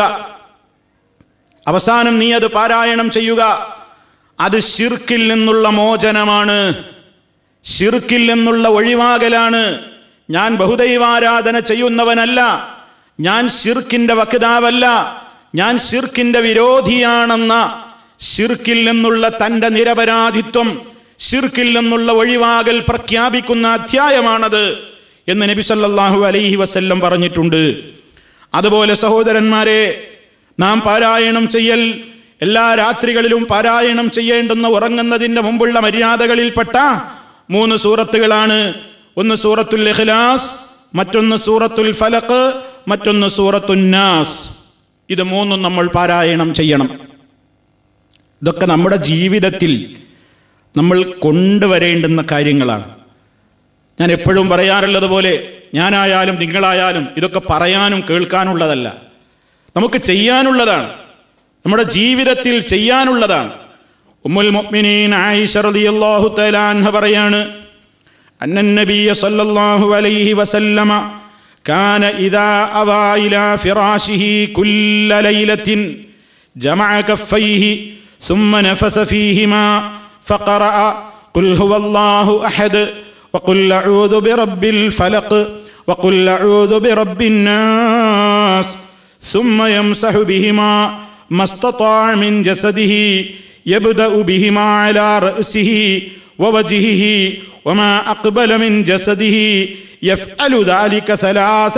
അവസാനം നീ അത് പാരായണം ചെയ്യുക അത് ഷിർക്കിൽ നിന്നുള്ള മോചനമാണ് ഷിർക്കിൽ നിന്നുള്ള ഒഴിവാകലാണ് ഞാൻ ബഹുദൈവാരാധന ചെയ്യുന്നവനല്ല ഞാൻ ഷിർക്കിന്റെ വക്താവല്ല ഞാൻ ഷിർക്കിന്റെ വിരോധിയാണെന്ന ഷിർക്കിൽ നിന്നുള്ള തൻ്റെ നിരപരാധിത്വം ഷിർക്കിൽ നിന്നുള്ള ഒഴിവാകൽ പ്രഖ്യാപിക്കുന്ന അധ്യായമാണത് എന്ന് നബി സല്ലല്ലാഹു അലൈഹി വസല്ലം പറഞ്ഞിട്ടുണ്ട് അതുപോലെ സഹോദരന്മാരെ നാം പാരായണം ചെയ്യൽ എല്ലാ രാത്രികളിലും പാരായണം ചെയ്യേണ്ടുന്ന ഉറങ്ങുന്നതിൻ്റെ മുമ്പുള്ള മര്യാദകളിൽപ്പെട്ട മൂന്ന് സൂറത്തുകളാണ് ഒന്ന് സൂറത്തുൽ ഇഖ്ലാസ് മറ്റൊന്ന് സൂറത്തുൽ ഫലഖ് മറ്റൊന്ന് സൂറത്തുൻ നാസ് ഇത് മൂന്നും നമ്മൾ പാരായണം ചെയ്യണം ഇതൊക്കെ നമ്മുടെ ജീവിതത്തിൽ നമ്മൾ കൊണ്ടുവരേണ്ടുന്ന കാര്യങ്ങളാണ് ഞാൻ എപ്പോഴും പറയാറുള്ളത് പോലെ ഞാനായാലും നിങ്ങളായാലും ഇതൊക്കെ പറയാനും കേൾക്കാനുള്ളതല്ല നമുക്ക് ചെയ്യാനുള്ളതാണ് നമ്മുടെ ജീവിതത്തിൽ ചെയ്യാനുള്ളതാണ് ഉമ്മുൽ മുഅ്മിനീൻ ആയിഷ റളിയല്ലാഹു തആല അൻഹ പറയാണ് അന്ന നബിയ സല്ലല്ലാഹു അലൈഹി വസല്ലമ كان إذا أوى إلى فراشه كل ليلة جمع كفيه ثم نفث فيهما فقرأ قل هو الله أحد وقل أعوذ برب الفلق وقل أعوذ برب الناس ثم يمسح بهما ما استطاع من جسده يبدأ بهما على رأسه ووجهه وما أقبل من جسده يفعل ذلك ثلاث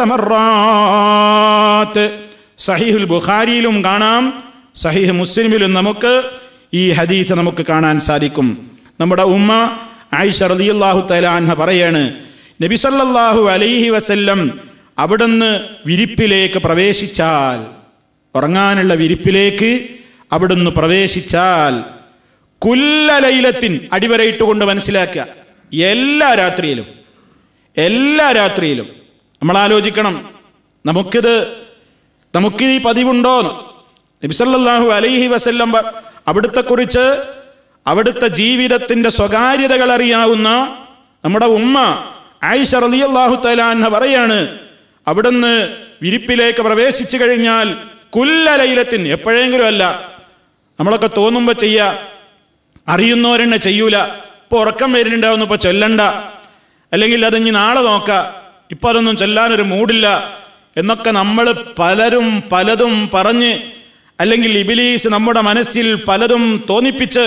مرات സഹീഹുൽ ബുഖാരിയിലും കാണാം സഹീഹ് മുസ്ലിമിലും നമുക്ക് ഈ ഹദീസ് നമുക്ക് കാണാൻ സാധിക്കും നമ്മുടെ ഉമ്മ ആയിഷ റളിയല്ലാഹു തആല അൻഹ പറയാണ് നബി സല്ലല്ലാഹു അലൈഹി വസല്ലം അവിടുന്ന് വിരിപ്പിലേക്ക് പ്രവേശിച്ചാൽ ഉറങ്ങാനുള്ള വിരിപ്പിലേക്ക് അവിടുന്ന് പ്രവേശിച്ചാൽ കുല്ലലൈലത്തിൻ അടിവരയിട്ടുകൊണ്ട് മനസ്സിലാക്കുക എല്ലാ രാത്രിയിലും എല്ലാ രാത്രിയിലും നമ്മൾ ആലോചിക്കണം നമുക്കിത് നമുക്കിത് ഈ പതിവുണ്ടോന്ന് നബിസല്ലാഹു അലൈഹി വസല്ലം പ- അവിടുത്തെ കുറിച്ച് അവിടുത്തെ ജീവിതത്തിന്റെ സ്വകാര്യതകൾ അറിയാവുന്ന നമ്മുടെ ഉമ്മ ആയിഷ റളിയല്ലാഹു തആല പറയാണ് അവിടുന്ന് വിരിപ്പിലേക്ക് പ്രവേശിച്ചു കഴിഞ്ഞാൽ കുല്ലലൈലത്തിൻ എപ്പോഴെങ്കിലും അല്ല നമ്മളൊക്കെ തോന്നുമ്പോൾ ചെയ്യുക അറിയുന്നവരെന്നെ ചെയ്യൂല ഇപ്പോൾ ഉറക്കം വരുന്നുണ്ടാവുന്നു ഇപ്പോൾ ചൊല്ലണ്ട അല്ലെങ്കിൽ അത് ഇനി നാളെ നോക്കാം ഇപ്പം അതൊന്നും ചൊല്ലാനൊരു മൂടില്ല എന്നൊക്കെ നമ്മൾ പലരും പലതും പറഞ്ഞ് അല്ലെങ്കിൽ ഇബിലീസ് നമ്മുടെ മനസ്സിൽ പലതും തോന്നിപ്പിച്ച്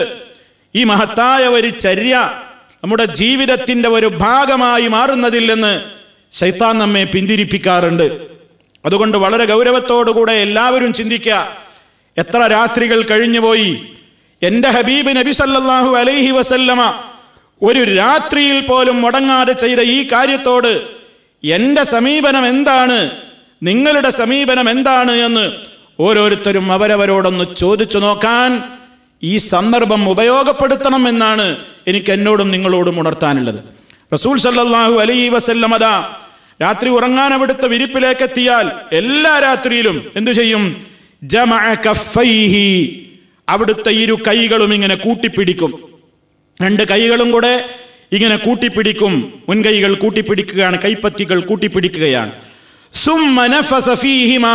ഈ മഹത്തായ ഒരു ചര്യ നമ്മുടെ ജീവിതത്തിൻ്റെ ഒരു ഭാഗമായി മാറുന്നതിൽ നിന്ന് ശൈത്താൻ നമ്മെ പിന്തിരിപ്പിക്കാറുണ്ട് അതുകൊണ്ട് വളരെ ഗൗരവത്തോടുകൂടെ എല്ലാവരും ചിന്തിക്കുക എത്ര രാത്രികൾ കഴിഞ്ഞുപോയി എൻ്റെ ഹബീബ് നബി സല്ലല്ലാഹു അലൈഹി വസല്ലമ ഒരു രാത്രിയിൽ പോലും മുടങ്ങാതെ ചെയ്ത ഈ കാര്യത്തോട് എൻ്റെ സമീപനം എന്താണ് നിങ്ങളുടെ സമീപനം എന്താണ് എന്ന് ഓരോരുത്തരും അവരവരോടൊന്ന് ചോദിച്ചു നോക്കാൻ ഈ സന്ദർഭം ഉപയോഗപ്പെടുത്തണം എന്നാണ് എനിക്ക് എന്നോടും നിങ്ങളോടും ഉണർത്താനുള്ളത് റസൂൽ സല്ലല്ലാഹു അലൈഹി വസല്ലമ ദാ രാത്രി ഉറങ്ങാൻ അവിടുത്തെ വിരിപ്പിലേക്ക് എത്തിയാൽ എല്ലാ രാത്രിയിലും എന്തു ചെയ്യും ജമഅ കഫൈഹി അവിടുത്തെ ഇരു കൈകളും ഇങ്ങനെ കൂട്ടിപ്പിടിക്കും രണ്ട് കൈകളും കൂടെ ഇങ്ങനെ കൂട്ടിപ്പിടിക്കും മുൻകൈകൾ കൂട്ടിപ്പിടിക്കുകയാണ് കൈപ്പത്തികൾ കൂട്ടിപ്പിടിക്കുകയാണ് സുമ്മ നഫസ ഫീഹിമാ.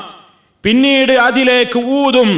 പിന്നീട് അതിലേക്ക് ഊതും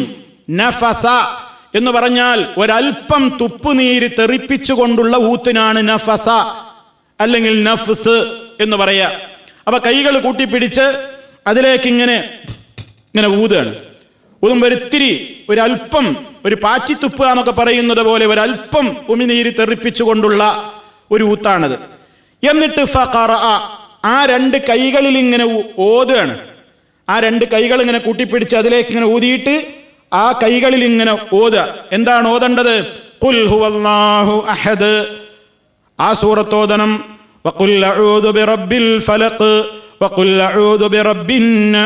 നഫസ എന്ന് പറഞ്ഞാൽ ഒരൽപ്പം തുപ്പുനീര് തെറിപ്പിച്ചുകൊണ്ടുള്ള ഊത്തിനാണ് നഫസ അല്ലെങ്കിൽ നഫ്സ് എന്ന് പറയാ അപ്പൊ കൈകൾ കൂട്ടിപ്പിടിച്ച് അതിലേക്ക് ഇങ്ങനെ ഇങ്ങനെ ഊതുകയാണ് ഊതുമ്പോൾ ഒരിത്തിരി ഒരല്പം ഒരു പാറ്റിത്തുപ്പുക എന്നൊക്കെ പറയുന്നത് പോലെ ഒരല്പം ഉമിനീര് തെറിപ്പിച്ചുകൊണ്ടുള്ള ഒരു ഊത്താണത് എന്നിട്ട് ഫഖറ ആ രണ്ട് കൈകളിൽ ഇങ്ങനെ ഊ- ഓതുകയാണ് ആ രണ്ട് കൈകൾ ഇങ്ങനെ കൂട്ടിപ്പിടിച്ച് അതിലേക്ക് ഇങ്ങനെ ഊതിയിട്ട് ആ കൈകളിൽ ഇങ്ങനെ ഓതുക എന്താണ് ഓതേണ്ടത് ഖുൽ ഹുവല്ലാഹു അഹദ് ആ സൂറത്തോദനം വഖുൽ അഊദു ബിറബ്ബിൽ ഫലഖ് വഖുൽ അഊദു ബിറബ്ബിൻ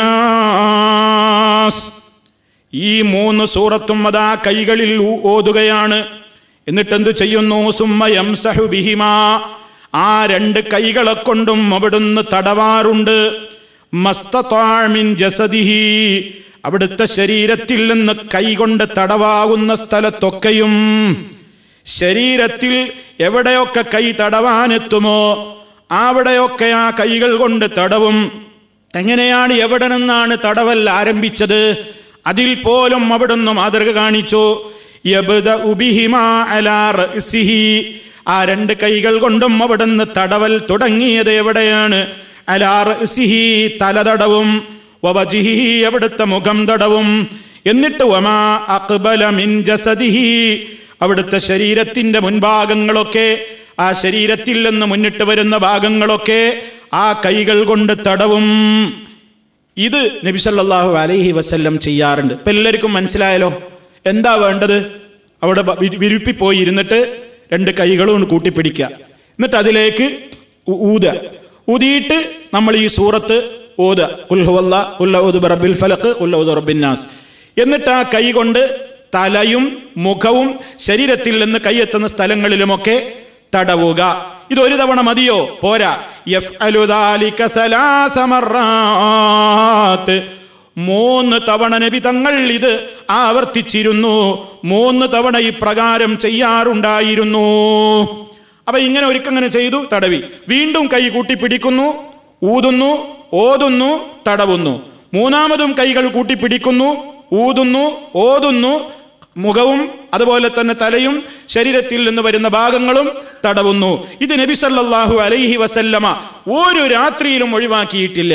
നാസ് ഈ മൂന്ന് സൂറത്തും അതാ കൈകളിൽ ഊ- ഓതുകയാണ് എന്നിട്ട് എന്തു ചെയ്യുന്നു സുമ്മ യംസഹു ബിഹിമാ ആ രണ്ട് കൈകളെ കൊണ്ടും അവിടുന്ന് തടവാറുണ്ട് മസ്തത്താമിൻ ജസദിഹി അവിടുത്തെ ശരീരത്തിൽ നിന്ന് കൈകൊണ്ട് തടവാകുന്ന സ്ഥലത്തൊക്കെയും ശരീരത്തിൽ എവിടെയൊക്കെ കൈ തടവാനെത്തുമോ അവിടെയൊക്കെ ആ കൈകൾ കൊണ്ട് തടവും എങ്ങനെയാണ് എവിടെ നിന്നാണ് തടവൽ ആരംഭിച്ചത് അതിൽ പോലും അവിടുന്ന് മാതൃക കാണിച്ചു യബ്ദഉ ബിഹിമാ അലാ റഅ്സിഹി. ആ രണ്ട് കൈകൾ കൊണ്ടും അവിടുന്ന് തടവൽ തുടങ്ങിയത് എവിടെയാണ് അലാ റഅ്സിഹി തല തടവും വവജിഹി അവിടുത്തെ മുഖം തടവും എന്നിട്ട് വമാ അഖ്ബല മിൻ ജസദിഹി അവിടുത്തെ ശരീരത്തിന്റെ മുൻഭാഗങ്ങളൊക്കെ ആ ശരീരത്തിൽ നിന്ന് മുന്നിട്ട് വരുന്ന ഭാഗങ്ങളൊക്കെ ആ കൈകൾ കൊണ്ട് തടവും ഇത് നബി സല്ലല്ലാഹു അലൈഹി വസല്ലം ചെയ്യാറുണ്ട് ഇപ്പം എല്ലാവർക്കും മനസ്സിലായല്ലോ എന്താ വേണ്ടത് അവിടെ വ- വിരി- വിരിപ്പി പോയി ഇരുന്നിട്ട് രണ്ട് കൈകളും കൊണ്ട് കൂട്ടിപ്പിടിക്കുക എന്നിട്ട് അതിലേക്ക് ഊ- ഊതുക ഊതിയിട്ട് നമ്മൾ ഈ സൂറത്ത് ഓതുക ഉൽഹുവല്ല ഉല്ലൗദ് ബറബിൽ ഫലക്ക് ഉല്ലൗദ് റബ്ബിന്നാസ് എന്നിട്ട് ആ കൈ കൊണ്ട് തലയും മുഖവും ശരീരത്തിൽ നിന്ന് കൈയെത്തുന്ന സ്ഥലങ്ങളിലുമൊക്കെ തടവുക ഇത് ഒരു തവണ മതിയോ പോരാ യഫ്അലു ദാലിക സലാസ മർറാത്ത്. മൂന്ന് തവണ നബി തങ്ങൾ ഇത് ആവർത്തിച്ചിരുന്നു മൂന്ന് തവണ ഇപ്രകാരം ചെയ്യാറുണ്ടായിരുന്നു അപ്പൊ ഇങ്ങനെ ഒരുക്കങ്ങനെ ചെയ്തു തടവി വീണ്ടും കൈ കൂട്ടിപ്പിടിക്കുന്നു ഊതുന്നു ഓതുന്നു തടവുന്നു മൂന്നാമതും കൈകൾ കൂട്ടിപ്പിടിക്കുന്നു ഊതുന്നു ഓതുന്നു മുഖവും അതുപോലെ തന്നെ തലയും ശരീരത്തിൽ നിന്ന് വരുന്ന ഭാഗങ്ങളും തടവുന്നു ഇത് നബി സല്ലല്ലാഹു അലൈഹി വസല്ലമ ഒരു രാത്രിയിലും ഒഴിവാക്കിയിട്ടില്ല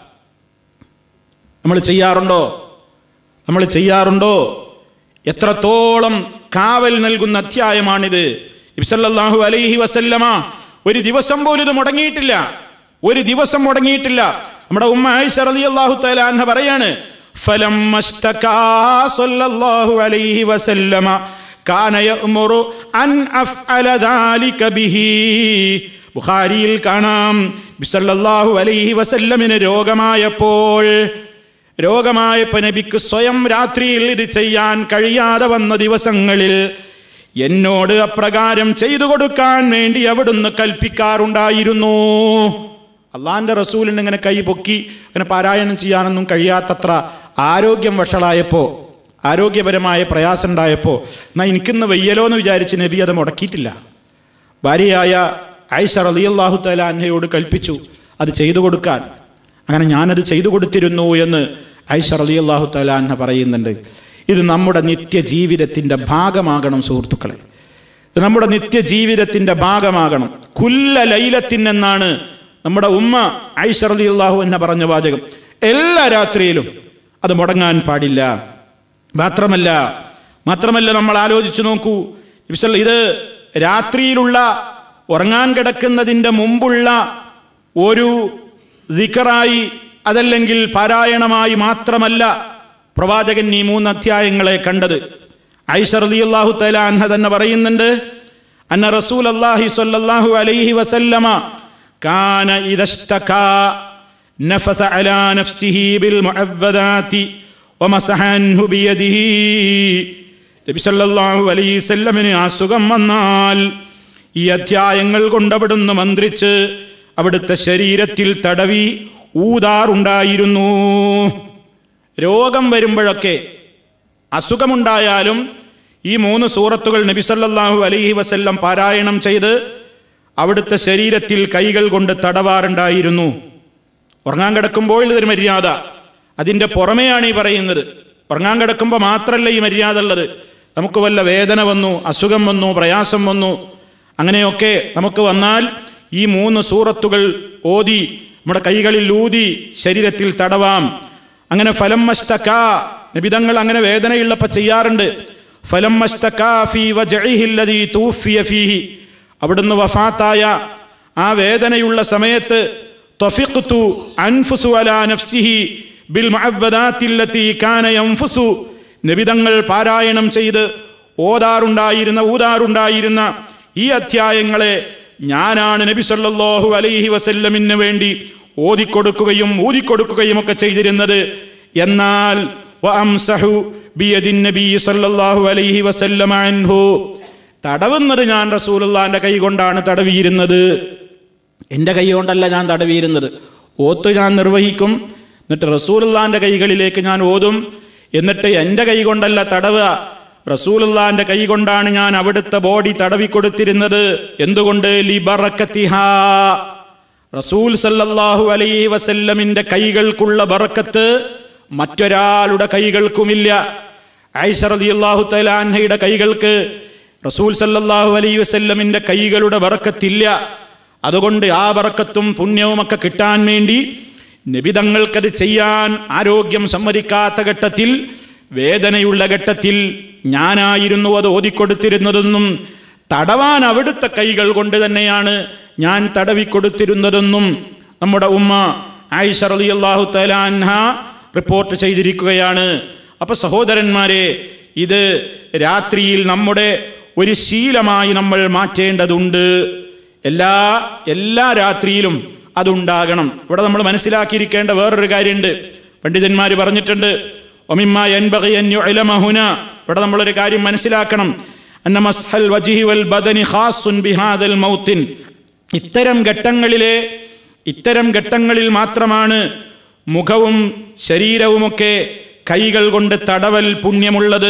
നമ്മൾ ചെയ്യാറുണ്ടോ നമ്മൾ ചെയ്യാറുണ്ടോ എത്രത്തോളം കാവൽ നൽകുന്ന അധ്യായമാണിത് നബി സല്ലല്ലാഹു അലൈഹി വസല്ലമ ഒരു ദിവസം പോലും ഇത് മുടങ്ങിയിട്ടില്ല ഒരു ദിവസം മുടങ്ങിയിട്ടില്ല നമ്മുടെ ഉമ്മ ആയിഷ റളിയല്ലാഹു തആല അൻഹ പറയാണ് فلما اشتكى صلى الله عليه وسلم كان يأمر أن أفعل ذلك به ബുഖാരിയിൽ കാണാം ബിസല്ലാഹു അലൈഹി വസല്ലമിന് രോഗമായപ്പോൾ രോഗമായപ്പോൾ നബിക്ക് സ്വയം രാത്രിയിൽ ഇത് ചെയ്യാൻ കഴിയാതെ വന്ന ദിവസങ്ങളിൽ എന്നോട് അപ്രകാരം ചെയ്തു കൊടുക്കാൻ വേണ്ടി അവിടുന്ന് കൽപ്പിക്കാറുണ്ടായിരുന്നു അള്ളാന്റെ റസൂലിന് ഇങ്ങനെ കൈ പൊക്കി അങ്ങനെ പാരായണം ചെയ്യാനൊന്നും കഴിയാത്തത്ര ആരോഗ്യം വഷളായപ്പോൾ ആരോഗ്യപരമായ പ്രയാസം ഉണ്ടായപ്പോൾ എന്നാ എനിക്കിന്ന് വയ്യലോ എന്ന് വിചാരിച്ച് നബി അത് മുടക്കിയിട്ടില്ല ഭാര്യയായ ഐഷ റളിയല്ലാഹു തആല അന്നയോട് കൽപ്പിച്ചു അത് ചെയ്തു കൊടുക്കാൻ അങ്ങനെ ഞാനത് ചെയ്തു കൊടുത്തിരുന്നു എന്ന് ഐഷ റളിയല്ലാഹു തആല അന്ന പറയുന്നുണ്ട് ഇത് നമ്മുടെ നിത്യജീവിതത്തിൻ്റെ ഭാഗമാകണം സുഹൃത്തുക്കളെ ഇത് നമ്മുടെ നിത്യജീവിതത്തിൻ്റെ ഭാഗമാകണം കുല്ല ലൈലത്തിൻ എന്നാണ് നമ്മുടെ ഉമ്മ ഐഷ റളിയല്ലാഹു എന്ന പറഞ്ഞ വാചകം എല്ലാ രാത്രിയിലും അത് മുടങ്ങാൻ പാടില്ല മാത്രമല്ല മാത്രമല്ല നമ്മൾ ആലോചിച്ചു നോക്കൂ നബിസല്ല ഇത് രാത്രിയിലുള്ള ഉറങ്ങാൻ കിടക്കുന്നതിൻ്റെ മുമ്പുള്ള ഒരു ദിക്കറായി അതല്ലെങ്കിൽ പാരായണമായി മാത്രമല്ല പ്രവാചകൻ ഈ മൂന്ന് അധ്യായങ്ങളെ കണ്ടത് ഐഷ റളിയല്ലാഹു തആല അൻഹ തന്നെ പറയുന്നുണ്ട് അന്ന റസൂൽ അല്ലാഹി സ്വല്ലല്ലാഹു അലൈഹി വസല്ലമ കാന ഇദസ്തകാ നഫസ അലാ നഫ്സിഹി ബിൽ മുഅവ്വദാതി വമസഹ അൻഹു ബിയദിഹി നബി സല്ലല്ലാഹു അലൈഹി വസല്ലമിന് അസുഖം വന്നാൽ ഈ അധ്യായങ്ങൾ കൊണ്ടവിടുന്ന് മന്ത്രിച്ച് അവിടുത്തെ ശരീരത്തിൽ തടവി ഊതാറുണ്ടായിരുന്നു രോഗം വരുമ്പോഴൊക്കെ അസുഖമുണ്ടായാലും ഈ മൂന്ന് സൂറത്തുകൾ നബി സല്ലല്ലാഹു അലൈഹി വസല്ലം പാരായണം ചെയ്ത് അവിടുത്തെ ശരീരത്തിൽ കൈകൾ കൊണ്ട് തടവാറുണ്ടായിരുന്നു ഉറങ്ങാൻ കിടക്കുമ്പോൾ ഇതൊരു മര്യാദ അതിൻ്റെ പുറമെയാണ് ഈ പറയുന്നത് ഉറങ്ങാൻ കിടക്കുമ്പോൾ മാത്രമല്ല ഈ മര്യാദ ഉള്ളത് നമുക്ക് വല്ല വേദന വന്നു അസുഖം വന്നു പ്രയാസം വന്നു അങ്ങനെയൊക്കെ നമുക്ക് വന്നാൽ ഈ മൂന്ന് സൂറത്തുകൾ ഓതി നമ്മുടെ കൈകളിൽ ഊതി ശരീരത്തിൽ തടവാം അങ്ങനെ ഫലം മസ്തക നിബിതങ്ങൾ അങ്ങനെ വേദനയുള്ളപ്പോൾ ചെയ്യാറുണ്ട് ഫലം മസ്തക ഫീ വജഇഹി അല്ലദീ തൂഫിയ ഫീഹി അവിടുന്ന് വഫാത്തായ ആ വേദനയുള്ള സമയത്ത് ത്വഫിഖ്തു അൻഫുസു അലാ നഫ്സിഹി ബിൽ മുഅവ്വദാത്തില്ലത്തി കാന യൻഫുസു നിബിതങ്ങൾ പാരായണം ചെയ്ത് ഓതാറുണ്ടായിരുന്ന ഊതാറുണ്ടായിരുന്ന ഈ അധ്യായങ്ങളെ ഞാനാണ് നബി സല്ലല്ലാഹു അലൈഹി വസല്ലമിന് വേണ്ടി ഓതിക്കൊടുക്കുകയും ഊതിക്കൊടുക്കുകയും ഒക്കെ ചെയ്തിരുന്നത് എന്നാൽ വഅംസഹു ബിയദിൻ നബി സല്ലല്ലാഹു അലൈഹി വസല്ലമ അൻഹു തടവുന്നത് ഞാൻ റസൂലുള്ളാന്റെ കൈ കൊണ്ടാണ് തടവിയിരുന്നത് എൻ്റെ കൈ കൊണ്ടല്ല ഞാൻ തടവിയിരുന്നത് ഓത്ത് ഞാൻ നിർവഹിക്കും എന്നിട്ട് റസൂലുള്ളാന്റെ കൈകളിലേക്ക് ഞാൻ ഓതും എന്നിട്ട് എൻ്റെ കൈ കൊണ്ടല്ല തടവുക റസൂലുള്ളാന്റെ കൈ കൊണ്ടാണ് ഞാൻ അവിടുത്തെ ബോഡി തടവിക്കൊടുത്തിരുന്നത് എന്തുകൊണ്ട് ലിബറക്കത്തിഹാ റസൂൽ സല്ലല്ലാഹു അലൈഹി വസല്ലമിന്റെ കൈകൾക്കുള്ള ബറക്കത്ത് മറ്റൊരാളുടെ കൈകൾക്കുമില്ല ആയിഷ റളിയല്ലാഹു തആല അൻഹയുടെ കൈകൾക്ക് റസൂൽ സല്ലല്ലാഹു അലൈഹി വസല്ലമിന്റെ കൈകളുടെ ബറക്കത്തില്ല അതുകൊണ്ട് ആ ബറക്കത്തും പുണ്യവുമൊക്കെ കിട്ടാൻ വേണ്ടി നിബിതങ്ങൾക്കത് ചെയ്യാൻ ആരോഗ്യം സമ്മതിക്കാത്ത ഘട്ടത്തിൽ വേദനയുള്ള ഘട്ടത്തിൽ ഞാനായിരുന്നു അത് ഓതിക്കൊടുത്തിരുന്നതെന്നും തടവാൻ അവിടുത്തെ കൈകൾ കൊണ്ട് തന്നെയാണ് ഞാൻ തടവിക്കൊടുത്തിരുന്നതെന്നും നമ്മുടെ ഉമ്മ ആയിഷ റളിയല്ലാഹു തആല അൻഹ റിപ്പോർട്ട് ചെയ്തിരിക്കുകയാണ് അപ്പൊ സഹോദരന്മാരെ ഇത് രാത്രിയിൽ നമ്മുടെ ഒരു ശീലമായി നമ്മൾ മാറ്റേണ്ടതുണ്ട് എല്ലാ എല്ലാ രാത്രിയിലും അതുണ്ടാകണം ഇവിടെ നമ്മൾ മനസ്സിലാക്കിയിരിക്കേണ്ട വേറൊരു കാര്യമുണ്ട് പണ്ഡിതന്മാർ പറഞ്ഞിട്ടുണ്ട് ഒമിമ്മ യൻബഗി അൻ യുഅലമ ഹുന ഇവിടെ നമ്മളൊരു കാര്യം മനസ്സിലാക്കണം അന്ന മസ്ഹൽ വജിഹി വൽ ബദനി ഖാസുൻ ബിഹാദൽ മൗത്തിൻ ഇത്തരം ഘട്ടങ്ങളിലെ ഇത്തരം ഘട്ടങ്ങളിൽ മാത്രമാണ് മുഖവും ശരീരവുമൊക്കെ കൈകൾ കൊണ്ട് തടവൽ പുണ്യമുള്ളത്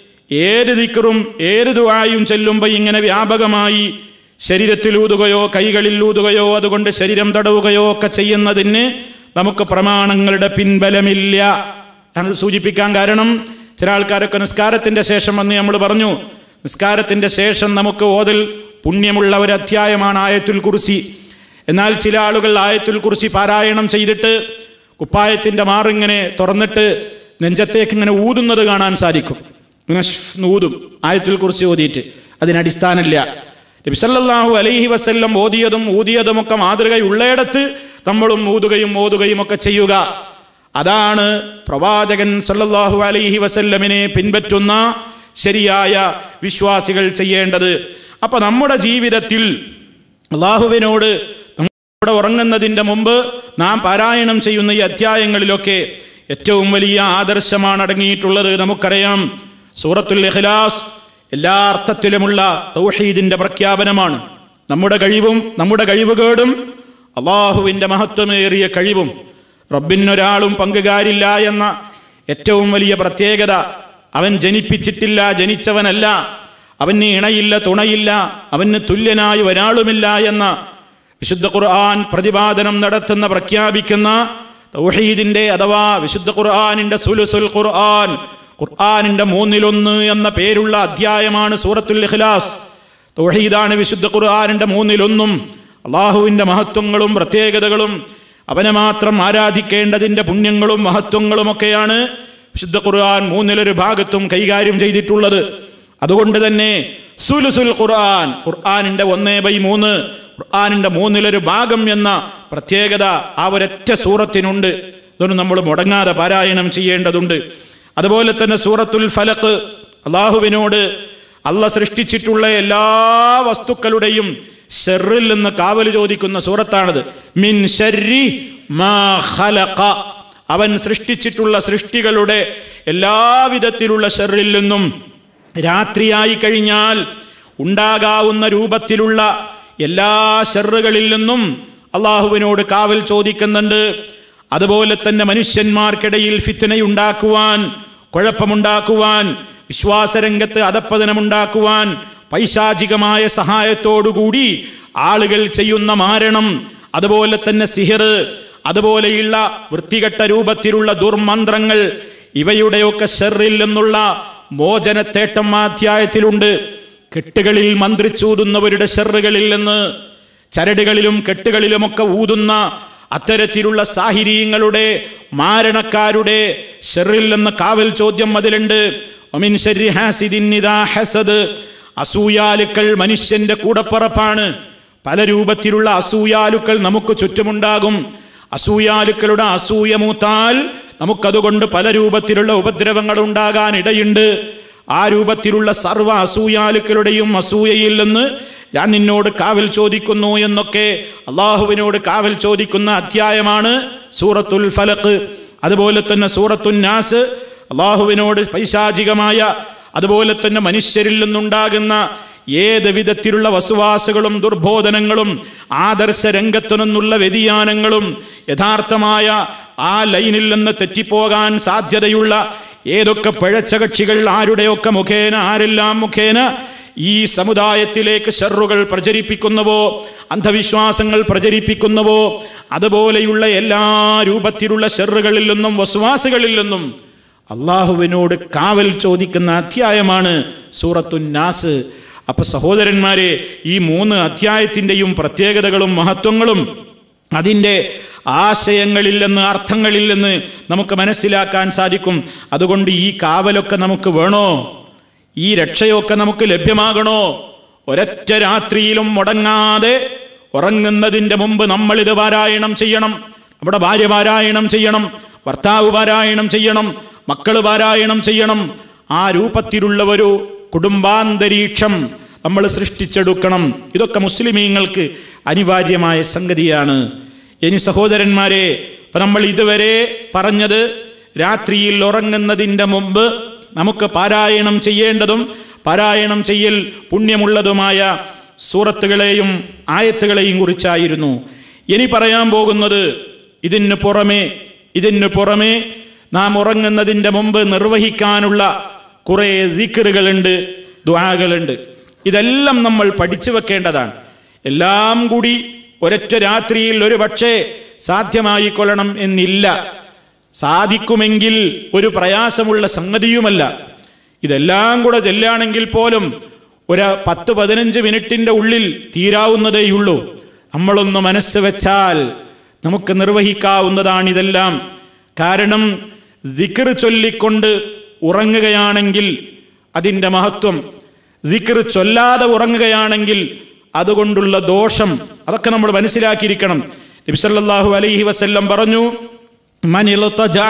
ഏത് ദിക്കറും ഏത് ദുആയും ചെല്ലുമ്പോൾ ഇങ്ങനെ വ്യാപകമായി ശരീരത്തിൽ ഊതുകയോ കൈകളിൽ ഊതുകയോ അതുകൊണ്ട് ശരീരം തടവുകയോ ഒക്കെ ചെയ്യുന്നതിന് നമുക്ക് പ്രമാണങ്ങളുടെ പിൻബലമില്ല ഞാനത് സൂചിപ്പിക്കാൻ കാരണം ചില ആൾക്കാരൊക്കെ നിസ്കാരത്തിന്റെ ശേഷം വന്ന് നമ്മൾ പറഞ്ഞു നിസ്കാരത്തിന്റെ ശേഷം നമുക്ക് ഓതൽ പുണ്യമുള്ള ഒരു അധ്യായമാണ് ആയത്തുൽ കുർസി എന്നാൽ ചില ആളുകൾ ആയത്തുൽ കുർസി പാരായണം ചെയ്തിട്ട് കുപ്പായത്തിന്റെ മാറിങ്ങനെ തുറന്നിട്ട് നെഞ്ചത്തേക്ക് ഇങ്ങനെ ഊതുന്നത് കാണാൻ സാധിക്കും ഇങ്ങനെ ഷ്ഫ് എന്ന് ഊതും ആയത്തുൽ കുർസി ഓതിയിട്ട് അതിനടിസ്ഥാനമില്ല നബി സല്ലല്ലാഹു അലൈഹി വസല്ലം ഓതിയതും ഊതിയതുമൊക്കെ മാതൃകയുള്ളയിടത്ത് നമ്മളും ഊതുകയും ഓതുകയും ഒക്കെ ചെയ്യുക അതാണ് പ്രവാചകൻ സല്ലല്ലാഹു അലൈഹി വസല്ലമിനെ പിൻപറ്റുന്ന ശരിയായ വിശ്വാസികൾ ചെയ്യേണ്ടത് അപ്പൊ നമ്മുടെ ജീവിതത്തിൽ അള്ളാഹുവിനോട് നമ്മുടെ ഉറങ്ങുന്നതിൻ്റെ മുമ്പ് നാം പാരായണം ചെയ്യുന്ന ഈ അധ്യായങ്ങളിലൊക്കെ ഏറ്റവും വലിയ ആദർശമാണ് അടങ്ങിയിട്ടുള്ളത് നമുക്കറിയാം സൂറത്തുൽ ഇഖ്ലാസ് എല്ലാ അർത്ഥത്തിലുമുള്ള തൗഹീദിന്റെ പ്രഖ്യാപനമാണ് നമ്മുടെ കഴിവും നമ്മുടെ കഴിവുകേടും അള്ളാഹുവിൻ്റെ മഹത്വമേറിയ കഴിവും റബ്ബിനൊരാളും പങ്കുകാരില്ല എന്ന ഏറ്റവും വലിയ പ്രത്യേകത അവൻ ജനിപ്പിച്ചിട്ടില്ല ജനിച്ചവനല്ല അവന് ഇണയില്ല തുണയില്ല അവന് തുല്യനായി ഒരാളുമില്ല എന്ന വിശുദ്ധ ഖുർആൻ പ്രതിപാദനം നടത്തുന്ന പ്രഖ്യാപിക്കുന്ന തൗഹീദിന്റെ അഥവാ വിശുദ്ധ ഖുർആനിന്റെ സുലുസുൽ ഖുർആൻ ഖുർആനിന്റെ മൂന്നിലൊന്ന് എന്ന പേരുള്ള അധ്യായമാണ് സൂറത്തുൽ ഇഖ്ലാസ് തൗഹീദാണ് വിശുദ്ധ ഖുർആനിന്റെ മൂന്നിലൊന്നും അള്ളാഹുവിന്റെ മഹത്വങ്ങളും പ്രത്യേകതകളും അവനെ മാത്രം ആരാധിക്കേണ്ടതിന്റെ പുണ്യങ്ങളും മഹത്വങ്ങളും ഒക്കെയാണ് വിശുദ്ധ ഖുർആൻ മൂന്നിലൊരു ഭാഗത്തും കൈകാര്യം ചെയ്തിട്ടുള്ളത് അതുകൊണ്ട് തന്നെ സുലുസുൽ ഖുർആൻ ഖുർആനിന്റെ ഒന്നേ ബൈ മൂന്ന് ഖുർആനിന്റെ മൂന്നിലൊരു ഭാഗം എന്ന പ്രത്യേകത ആ ഒരൊറ്റ സൂറത്തിനുണ്ട് ഇതൊന്നും നമ്മൾ മുടങ്ങാതെ പാരായണം ചെയ്യേണ്ടതുണ്ട് അതുപോലെ തന്നെ സൂറത്തുൽ ഫലക്ക് അള്ളാഹുവിനോട് അല്ല സൃഷ്ടിച്ചിട്ടുള്ള എല്ലാ വസ്തുക്കളുടെയും ഷെറിൽ നിന്ന് കാവൽ ചോദിക്കുന്ന സൂറത്താണത് മിൻ ഷർരി മാ ഖലഖ അവൻ സൃഷ്ടിച്ചിട്ടുള്ള സൃഷ്ടികളുടെ എല്ലാവിധത്തിലുള്ള ഷെറിൽ നിന്നും രാത്രിയായി കഴിഞ്ഞാൽ ഉണ്ടാകാവുന്ന രൂപത്തിലുള്ള എല്ലാ ഷെറുകളിൽ നിന്നും അള്ളാഹുവിനോട് കാവൽ ചോദിക്കുന്നുണ്ട് അതുപോലെ തന്നെ മനുഷ്യന്മാർക്കിടയിൽ ഫിത്തനയുണ്ടാക്കുവാൻ കുഴപ്പമുണ്ടാക്കുവാൻ വിശ്വാസരംഗത്ത് അധപ്പതനമുണ്ടാക്കുവാൻ പൈശാചികമായ സഹായത്തോടുകൂടി ആളുകൾ ചെയ്യുന്ന മാരണം അതുപോലെ തന്നെ സിഹിർ അതുപോലെയുള്ള വൃത്തികെട്ട രൂപത്തിലുള്ള ദുർമന്ത്രങ്ങൾ ഇവയുടെയൊക്കെ ഷെറിൽ നിന്നുള്ള മോചനത്തേട്ടം ആ അധ്യായത്തിലുണ്ട് കെട്ടുകളിൽ മന്ത്രിച്ചൂതുന്നവരുടെ ഷെറുകളിൽ നിന്ന് ചരടുകളിലും കെട്ടുകളിലുമൊക്കെ ഊതുന്ന അത്തരത്തിലുള്ള സാഹിര്യങ്ങളുടെ മാരണക്കാരുടെ ഷെറിൽ എന്ന കാവൽ ചോദ്യം അതിലുണ്ട് ഒമിൻ ശർരി ഹാസിദിൻ ഇദാ ഹസദ് അസൂയാലുക്കൾ മനുഷ്യന്റെ കൂടപ്പറപ്പാണ് പല രൂപത്തിലുള്ള അസൂയാലുക്കൾ നമുക്ക് ചുറ്റുമുണ്ടാകും അസൂയാലുക്കളുടെ അസൂയ മൂത്താൽ നമുക്കതുകൊണ്ട് പല രൂപത്തിലുള്ള ഉപദ്രവങ്ങൾ ഉണ്ടാകാൻ ഇടയുണ്ട് ആ രൂപത്തിലുള്ള സർവ്വ അസൂയാലുക്കളുടെയും അസൂയയിൽ നിന്ന് ഞാൻ നിന്നോട് കാവൽ ചോദിക്കുന്നു എന്നൊക്കെ അള്ളാഹുവിനോട് കാവൽ ചോദിക്കുന്ന അധ്യായമാണ് സൂറത്തുൽ ഫലക്ക് അതുപോലെ തന്നെ സൂറത്തുൻ നാസ് അള്ളാഹുവിനോട് പൈശാചികമായ അതുപോലെ തന്നെ മനുഷ്യരിൽ നിന്നുണ്ടാകുന്ന ഏത് വിധത്തിലുള്ള വസുവാസുകളും ദുർബോധനങ്ങളും ആദർശ രംഗത്തു നിന്നുള്ള വ്യതിയാനങ്ങളും യഥാർത്ഥമായ ആ ലൈനിൽ നിന്ന് തെറ്റിപ്പോകാൻ സാധ്യതയുള്ള ഏതൊക്കെ പിഴച്ച കക്ഷികൾ ആരുടെയൊക്കെ മുഖേന ആരെല്ലാം മുഖേന ഈ സമുദായത്തിലേക്ക് ഷെറുകൾ പ്രചരിപ്പിക്കുന്നുവോ അന്ധവിശ്വാസങ്ങൾ പ്രചരിപ്പിക്കുന്നുവോ അതുപോലെയുള്ള എല്ലാ രൂപത്തിലുള്ള ഷെറുകളിൽ നിന്നും വസുവാസുകളിൽ നിന്നും അള്ളാഹുവിനോട് കാവൽ ചോദിക്കുന്ന അധ്യായമാണ് സൂറത്തുൻ നാസ് അപ്പൊ സഹോദരന്മാരെ ഈ മൂന്ന് അധ്യായത്തിൻ്റെയും പ്രത്യേകതകളും മഹത്വങ്ങളും അതിൻ്റെ ആശയങ്ങളിൽ നിന്ന് അർത്ഥങ്ങളിൽ നിന്ന് നമുക്ക് മനസ്സിലാക്കാൻ സാധിക്കും അതുകൊണ്ട് ഈ കാവലൊക്കെ നമുക്ക് വേണോ ഈ രക്ഷയൊക്കെ നമുക്ക് ലഭ്യമാകണോ ഒരൊറ്റ രാത്രിയിലും മുടങ്ങാതെ ഉറങ്ങുന്നതിൻ്റെ മുമ്പ് നമ്മൾ ഇത് പാരായണം ചെയ്യണം നമ്മുടെ ഭാര്യ പാരായണം ചെയ്യണം ഭർത്താവ് പാരായണം ചെയ്യണം മക്കൾ പാരായണം ചെയ്യണം ആ രൂപത്തിലുള്ള ഒരു കുടുംബാന്തരീക്ഷം നമ്മൾ സൃഷ്ടിച്ചെടുക്കണം ഇതൊക്കെ മുസ്ലിമീങ്ങൾക്ക് അനിവാര്യമായ സംഗതിയാണ് ഇനി സഹോദരന്മാരെ ഇപ്പം നമ്മൾ ഇതുവരെ പറഞ്ഞത് രാത്രിയിൽ ഉറങ്ങുന്നതിൻ്റെ മുമ്പ് നമുക്ക് പാരായണം ചെയ്യേണ്ടതും പാരായണം ചെയ്യൽ പുണ്യമുള്ളതുമായ സൂറത്തുകളെയും ആയത്തുകളെയും കുറിച്ചായിരുന്നു ഇനി പറയാൻ പോകുന്നത് ഇതിന് പുറമെ ഇതിന് പുറമെ നാം ഉറങ്ങുന്നതിൻ്റെ മുമ്പ് നിർവഹിക്കാനുള്ള കുറേ ദിക്കറുകളുണ്ട് ദ്വാകളുണ്ട് ഇതെല്ലാം നമ്മൾ പഠിച്ചു വെക്കേണ്ടതാണ് എല്ലാം കൂടി ഒരൊറ്റ രാത്രിയിൽ ഒരു പക്ഷേ സാധ്യമായി കൊള്ളണം എന്നില്ല സാധിക്കുമെങ്കിൽ ഒരു പ്രയാസമുള്ള സംഗതിയുമല്ല ഇതെല്ലാം കൂടെ ചെല്ലുകയാണെങ്കിൽ പോലും ഒരു പത്ത് പതിനഞ്ച് മിനിറ്റിൻ്റെ ഉള്ളിൽ തീരാവുന്നതേയുള്ളൂ നമ്മളൊന്ന് മനസ്സ് വെച്ചാൽ നമുക്ക് നിർവഹിക്കാവുന്നതാണ് ഇതെല്ലാം കാരണം ദിക്കർ ചൊല്ലിക്കൊണ്ട് ഉറങ്ങുകയാണെങ്കിൽ അതിൻ്റെ മഹത്വം ദിക്കർ ചൊല്ലാതെ ഉറങ്ങുകയാണെങ്കിൽ അതുകൊണ്ടുള്ള ദോഷം അതൊക്കെ നമ്മൾ മനസ്സിലാക്കിയിരിക്കണം നബി സല്ലല്ലാഹു അലൈഹി വസല്ലം പറഞ്ഞു من التجع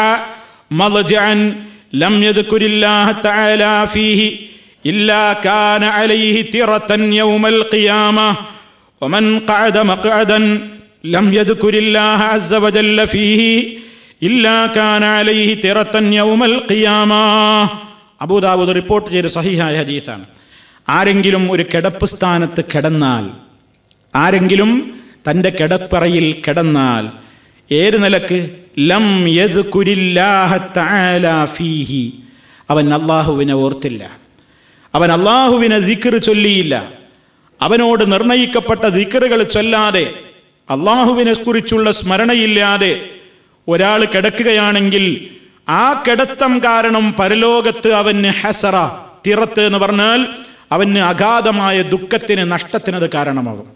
مضجعا لم يذكر الله تعالى فيه إلا كان عليه ترة يوم القيامة ومن قعد مقعدا لم يذكر الله عز وجل فيه إلا كان عليه ترة يوم القيامة അബൂ ദാവൂദ് റിപ്പോർട്ട് ചെയ്ത സഹിഹായ ഹദീസാണ് ആരെങ്കിലും ഒരു കിടപ്പ് സ്ഥാനത്ത് കിടന്നാൽ ആരെങ്കിലും തൻ്റെ കിടപ്പറയിൽ കിടന്നാൽ ഏത് നിലക്ക് ലം യദ്കുരില്ലാഹ തആല ഫീഹി അവൻ അള്ളാഹുവിനെ ഓർത്തില്ല അവൻ അള്ളാഹുവിനെ ദിക്ർ ചൊല്ലിയില്ല അവനോട് നിർണയിക്കപ്പെട്ട ദിക്റുകൾ ചൊല്ലാതെ അള്ളാഹുവിനെ കുറിച്ചുള്ള സ്മരണയില്ലാതെ ഒരാൾ കിടക്കുകയാണെങ്കിൽ ആ കിടത്തം കാരണം പരലോകത്ത് അവന് ഹസറ തിറത്ത് എന്ന് പറഞ്ഞാൽ അവന് അഗാധമായ ദുഃഖത്തിന് നഷ്ടത്തിന് അത് കാരണമാകും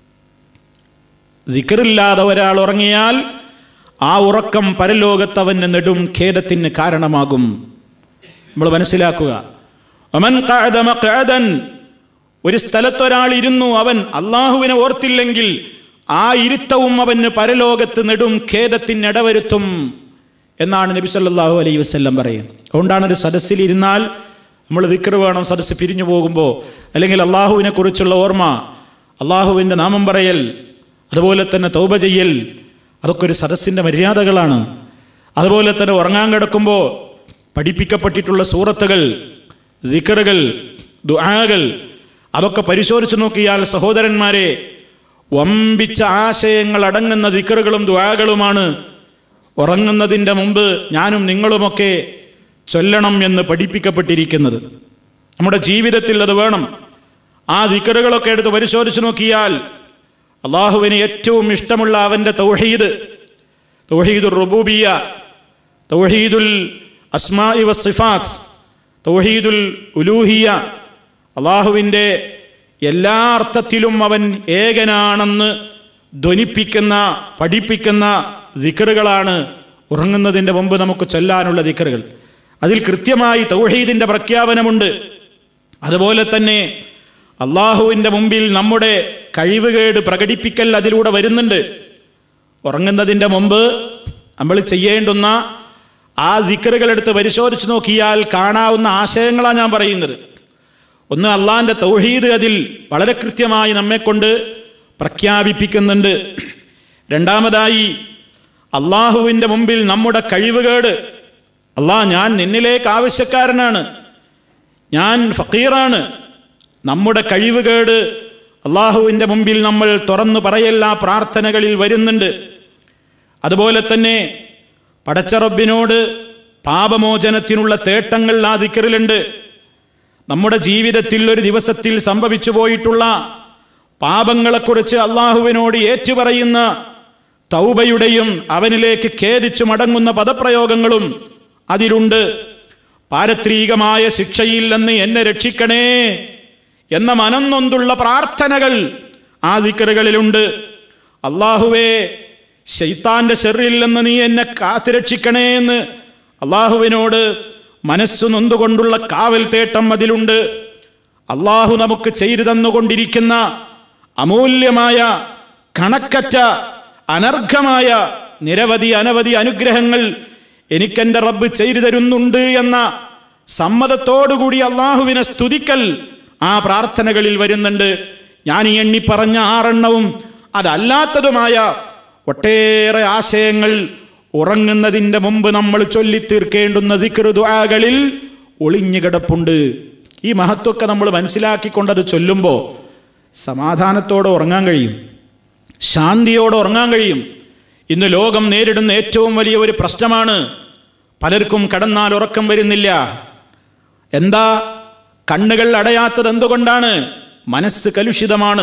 ദിക്കറില്ലാതെ ഒരാൾ ഉറങ്ങിയാൽ ആ ഉറക്കം പരലോകത്ത് അവന് നെടും ഖേദത്തിന് കാരണമാകും നമ്മൾ മനസ്സിലാക്കുക അമൻ ഖഅദ മഖഅദൻ ഒരു സ്ഥലത്തൊരാൾ ഇരുന്നു അവൻ അള്ളാഹുവിനെ ഓർത്തില്ലെങ്കിൽ ആ ഇരുത്തവും അവന് പരലോകത്ത് നെടും ഖേദത്തിന് ഇടവരുത്തും എന്നാണ് നബി സല്ലല്ലാഹു അലൈഹി വസല്ലം പറയുന്നത് അതുകൊണ്ടാണ് ഒരു സദസ്സിൽ ഇരുന്നാൽ നമ്മൾ ദിക്ർ വേണം സദസ്സ് പിരിഞ്ഞു പോകുമ്പോൾ അല്ലെങ്കിൽ അള്ളാഹുവിനെ കുറിച്ചുള്ള ഓർമ്മ അള്ളാഹുവിൻ്റെ നാമം പറയൽ അതുപോലെ തന്നെ തൗബ ചെയ്യൽ അതൊക്കെ ഒരു സദസ്സിൻ്റെ മര്യാദകളാണ് അതുപോലെ തന്നെ ഉറങ്ങാൻ കിടക്കുമ്പോൾ പഠിപ്പിക്കപ്പെട്ടിട്ടുള്ള സൂറത്തുകൾ ദിക്കറുകൾ ദുആകൾ അതൊക്കെ പരിശോധിച്ചു നോക്കിയാൽ സഹോദരന്മാരെ വമ്പിച്ച ആശയങ്ങൾ അടങ്ങുന്ന ദിക്കറുകളും ദുആകളുമാണ് ഉറങ്ങുന്നതിൻ്റെ മുമ്പ് ഞാനും നിങ്ങളുമൊക്കെ ചൊല്ലണം എന്ന് പഠിപ്പിക്കപ്പെട്ടിരിക്കുന്നത് നമ്മുടെ ജീവിതത്തിൽ അത് വേണം ആ ദിക്കറുകളൊക്കെ എടുത്ത് പരിശോധിച്ചു നോക്കിയാൽ അള്ളാഹുവിന് ഏറ്റവും ഇഷ്ടമുള്ള അവൻ്റെ തൗഹീദ് തൗഹീദുൽ റുബൂബിയ തൗഹീദുൽ അസ്മാ വസിഫാത്ത് തൗഹീദുൽ ഉലൂഹിയ അള്ളാഹുവിൻ്റെ എല്ലാ അർത്ഥത്തിലും അവൻ ഏകനാണെന്ന് ധ്വനിപ്പിക്കുന്ന പഠിപ്പിക്കുന്ന ദിക്കറുകളാണ് ഉറങ്ങുന്നതിൻ്റെ മുമ്പ് നമുക്ക് ചൊല്ലാനുള്ള ദിക്കറുകൾ അതിൽ കൃത്യമായി തൗഹീദിൻ്റെ പ്രഖ്യാപനമുണ്ട് അതുപോലെ തന്നെ അള്ളാഹുവിൻ്റെ മുമ്പിൽ നമ്മുടെ കഴിവുകേട് പ്രകടിപ്പിക്കൽ അതിലൂടെ വരുന്നുണ്ട് ഉറങ്ങുന്നതിൻ്റെ മുമ്പ് നമ്മൾ ചെയ്യേണ്ടുന്ന ആ ദിക്കറുകൾ എടുത്ത് പരിശോധിച്ച് നോക്കിയാൽ കാണാവുന്ന ആശയങ്ങളാണ് ഞാൻ പറയുന്നത് ഒന്ന് അള്ളാഹിൻ്റെ തൗഹീദ് അതിൽ വളരെ കൃത്യമായി നമ്മെക്കൊണ്ട് പ്രഖ്യാപിപ്പിക്കുന്നുണ്ട് രണ്ടാമതായി അള്ളാഹുവിൻ്റെ മുമ്പിൽ നമ്മുടെ കഴിവുകേട് അള്ളാഹ് ഞാൻ നിന്നിലേക്ക് ആവശ്യക്കാരനാണ് ഞാൻ ഫക്കീറാണ് നമ്മുടെ കഴിവുകേട് അള്ളാഹുവിൻ്റെ മുമ്പിൽ നമ്മൾ തുറന്നു പറയല്ല പ്രാർത്ഥനകളിൽ വരുന്നുണ്ട് അതുപോലെ തന്നെ പടച്ചറബിനോട് പാപമോചനത്തിനുള്ള തേട്ടങ്ങൾ ആ ദിക്കറിലുണ്ട് നമ്മുടെ ജീവിതത്തിൽ ഒരു ദിവസത്തിൽ സംഭവിച്ചു പോയിട്ടുള്ള പാപങ്ങളെക്കുറിച്ച് അള്ളാഹുവിനോട് ഏറ്റുപറയുന്ന തൗബയുടെയും അവനിലേക്ക് ഖേദിച്ചു മടങ്ങുന്ന പദപ്രയോഗങ്ങളും അതിലുണ്ട് പാരത്രീകമായ ശിക്ഷയിൽ നിന്ന് എന്നെ രക്ഷിക്കണേ എന്ന മനംനൊന്തുള്ള പ്രാർത്ഥനകൾ ആ ദിക്കറുകളിലുണ്ട് അള്ളാഹുവേ ശൈത്താന്റെ ഷെറിൽ നിന്ന് നീ എന്നെ കാത്തുരക്ഷിക്കണേ എന്ന് അള്ളാഹുവിനോട് മനസ്സു നൊന്തുകൊണ്ടുള്ള കാവൽ തേട്ടം അതിലുണ്ട് അള്ളാഹു നമുക്ക് ചെയ്തു തന്നുകൊണ്ടിരിക്കുന്ന അമൂല്യമായ കണക്കറ്റ അനർഘമായ നിരവധി അനവധി അനുഗ്രഹങ്ങൾ എനിക്കെൻ്റെ റബ്ബ് ചെയ്തു തരുന്നുണ്ട് എന്ന സമ്മതത്തോടുകൂടി അള്ളാഹുവിനെ സ്തുതിക്കൽ ആ പ്രാർത്ഥനകളിൽ വരുന്നുണ്ട് ഞാൻ ഈ എണ്ണി പറഞ്ഞ ആറെണ്ണവും അതല്ലാത്തതുമായ ഒട്ടേറെ ആശയങ്ങൾ ഉറങ്ങുന്നതിൻ്റെ മുമ്പ് നമ്മൾ ചൊല്ലിത്തീർക്കേണ്ടുന്ന ദിക്കൃദ്വാകളിൽ ഒളിഞ്ഞു കിടപ്പുണ്ട് ഈ മഹത്വമൊക്കെ നമ്മൾ മനസ്സിലാക്കിക്കൊണ്ടത് ചൊല്ലുമ്പോൾ സമാധാനത്തോടെ ഉറങ്ങാൻ കഴിയും ശാന്തിയോടെ ഉറങ്ങാൻ കഴിയും ഇന്ന് ലോകം നേരിടുന്ന ഏറ്റവും വലിയ ഒരു പ്രശ്നമാണ് പലർക്കും കടന്നാൽ ഉറക്കം വരുന്നില്ല എന്താ കണ്ണുകൾ അടയാത്തത് എന്തുകൊണ്ടാണ് മനസ്സ് കലുഷിതമാണ്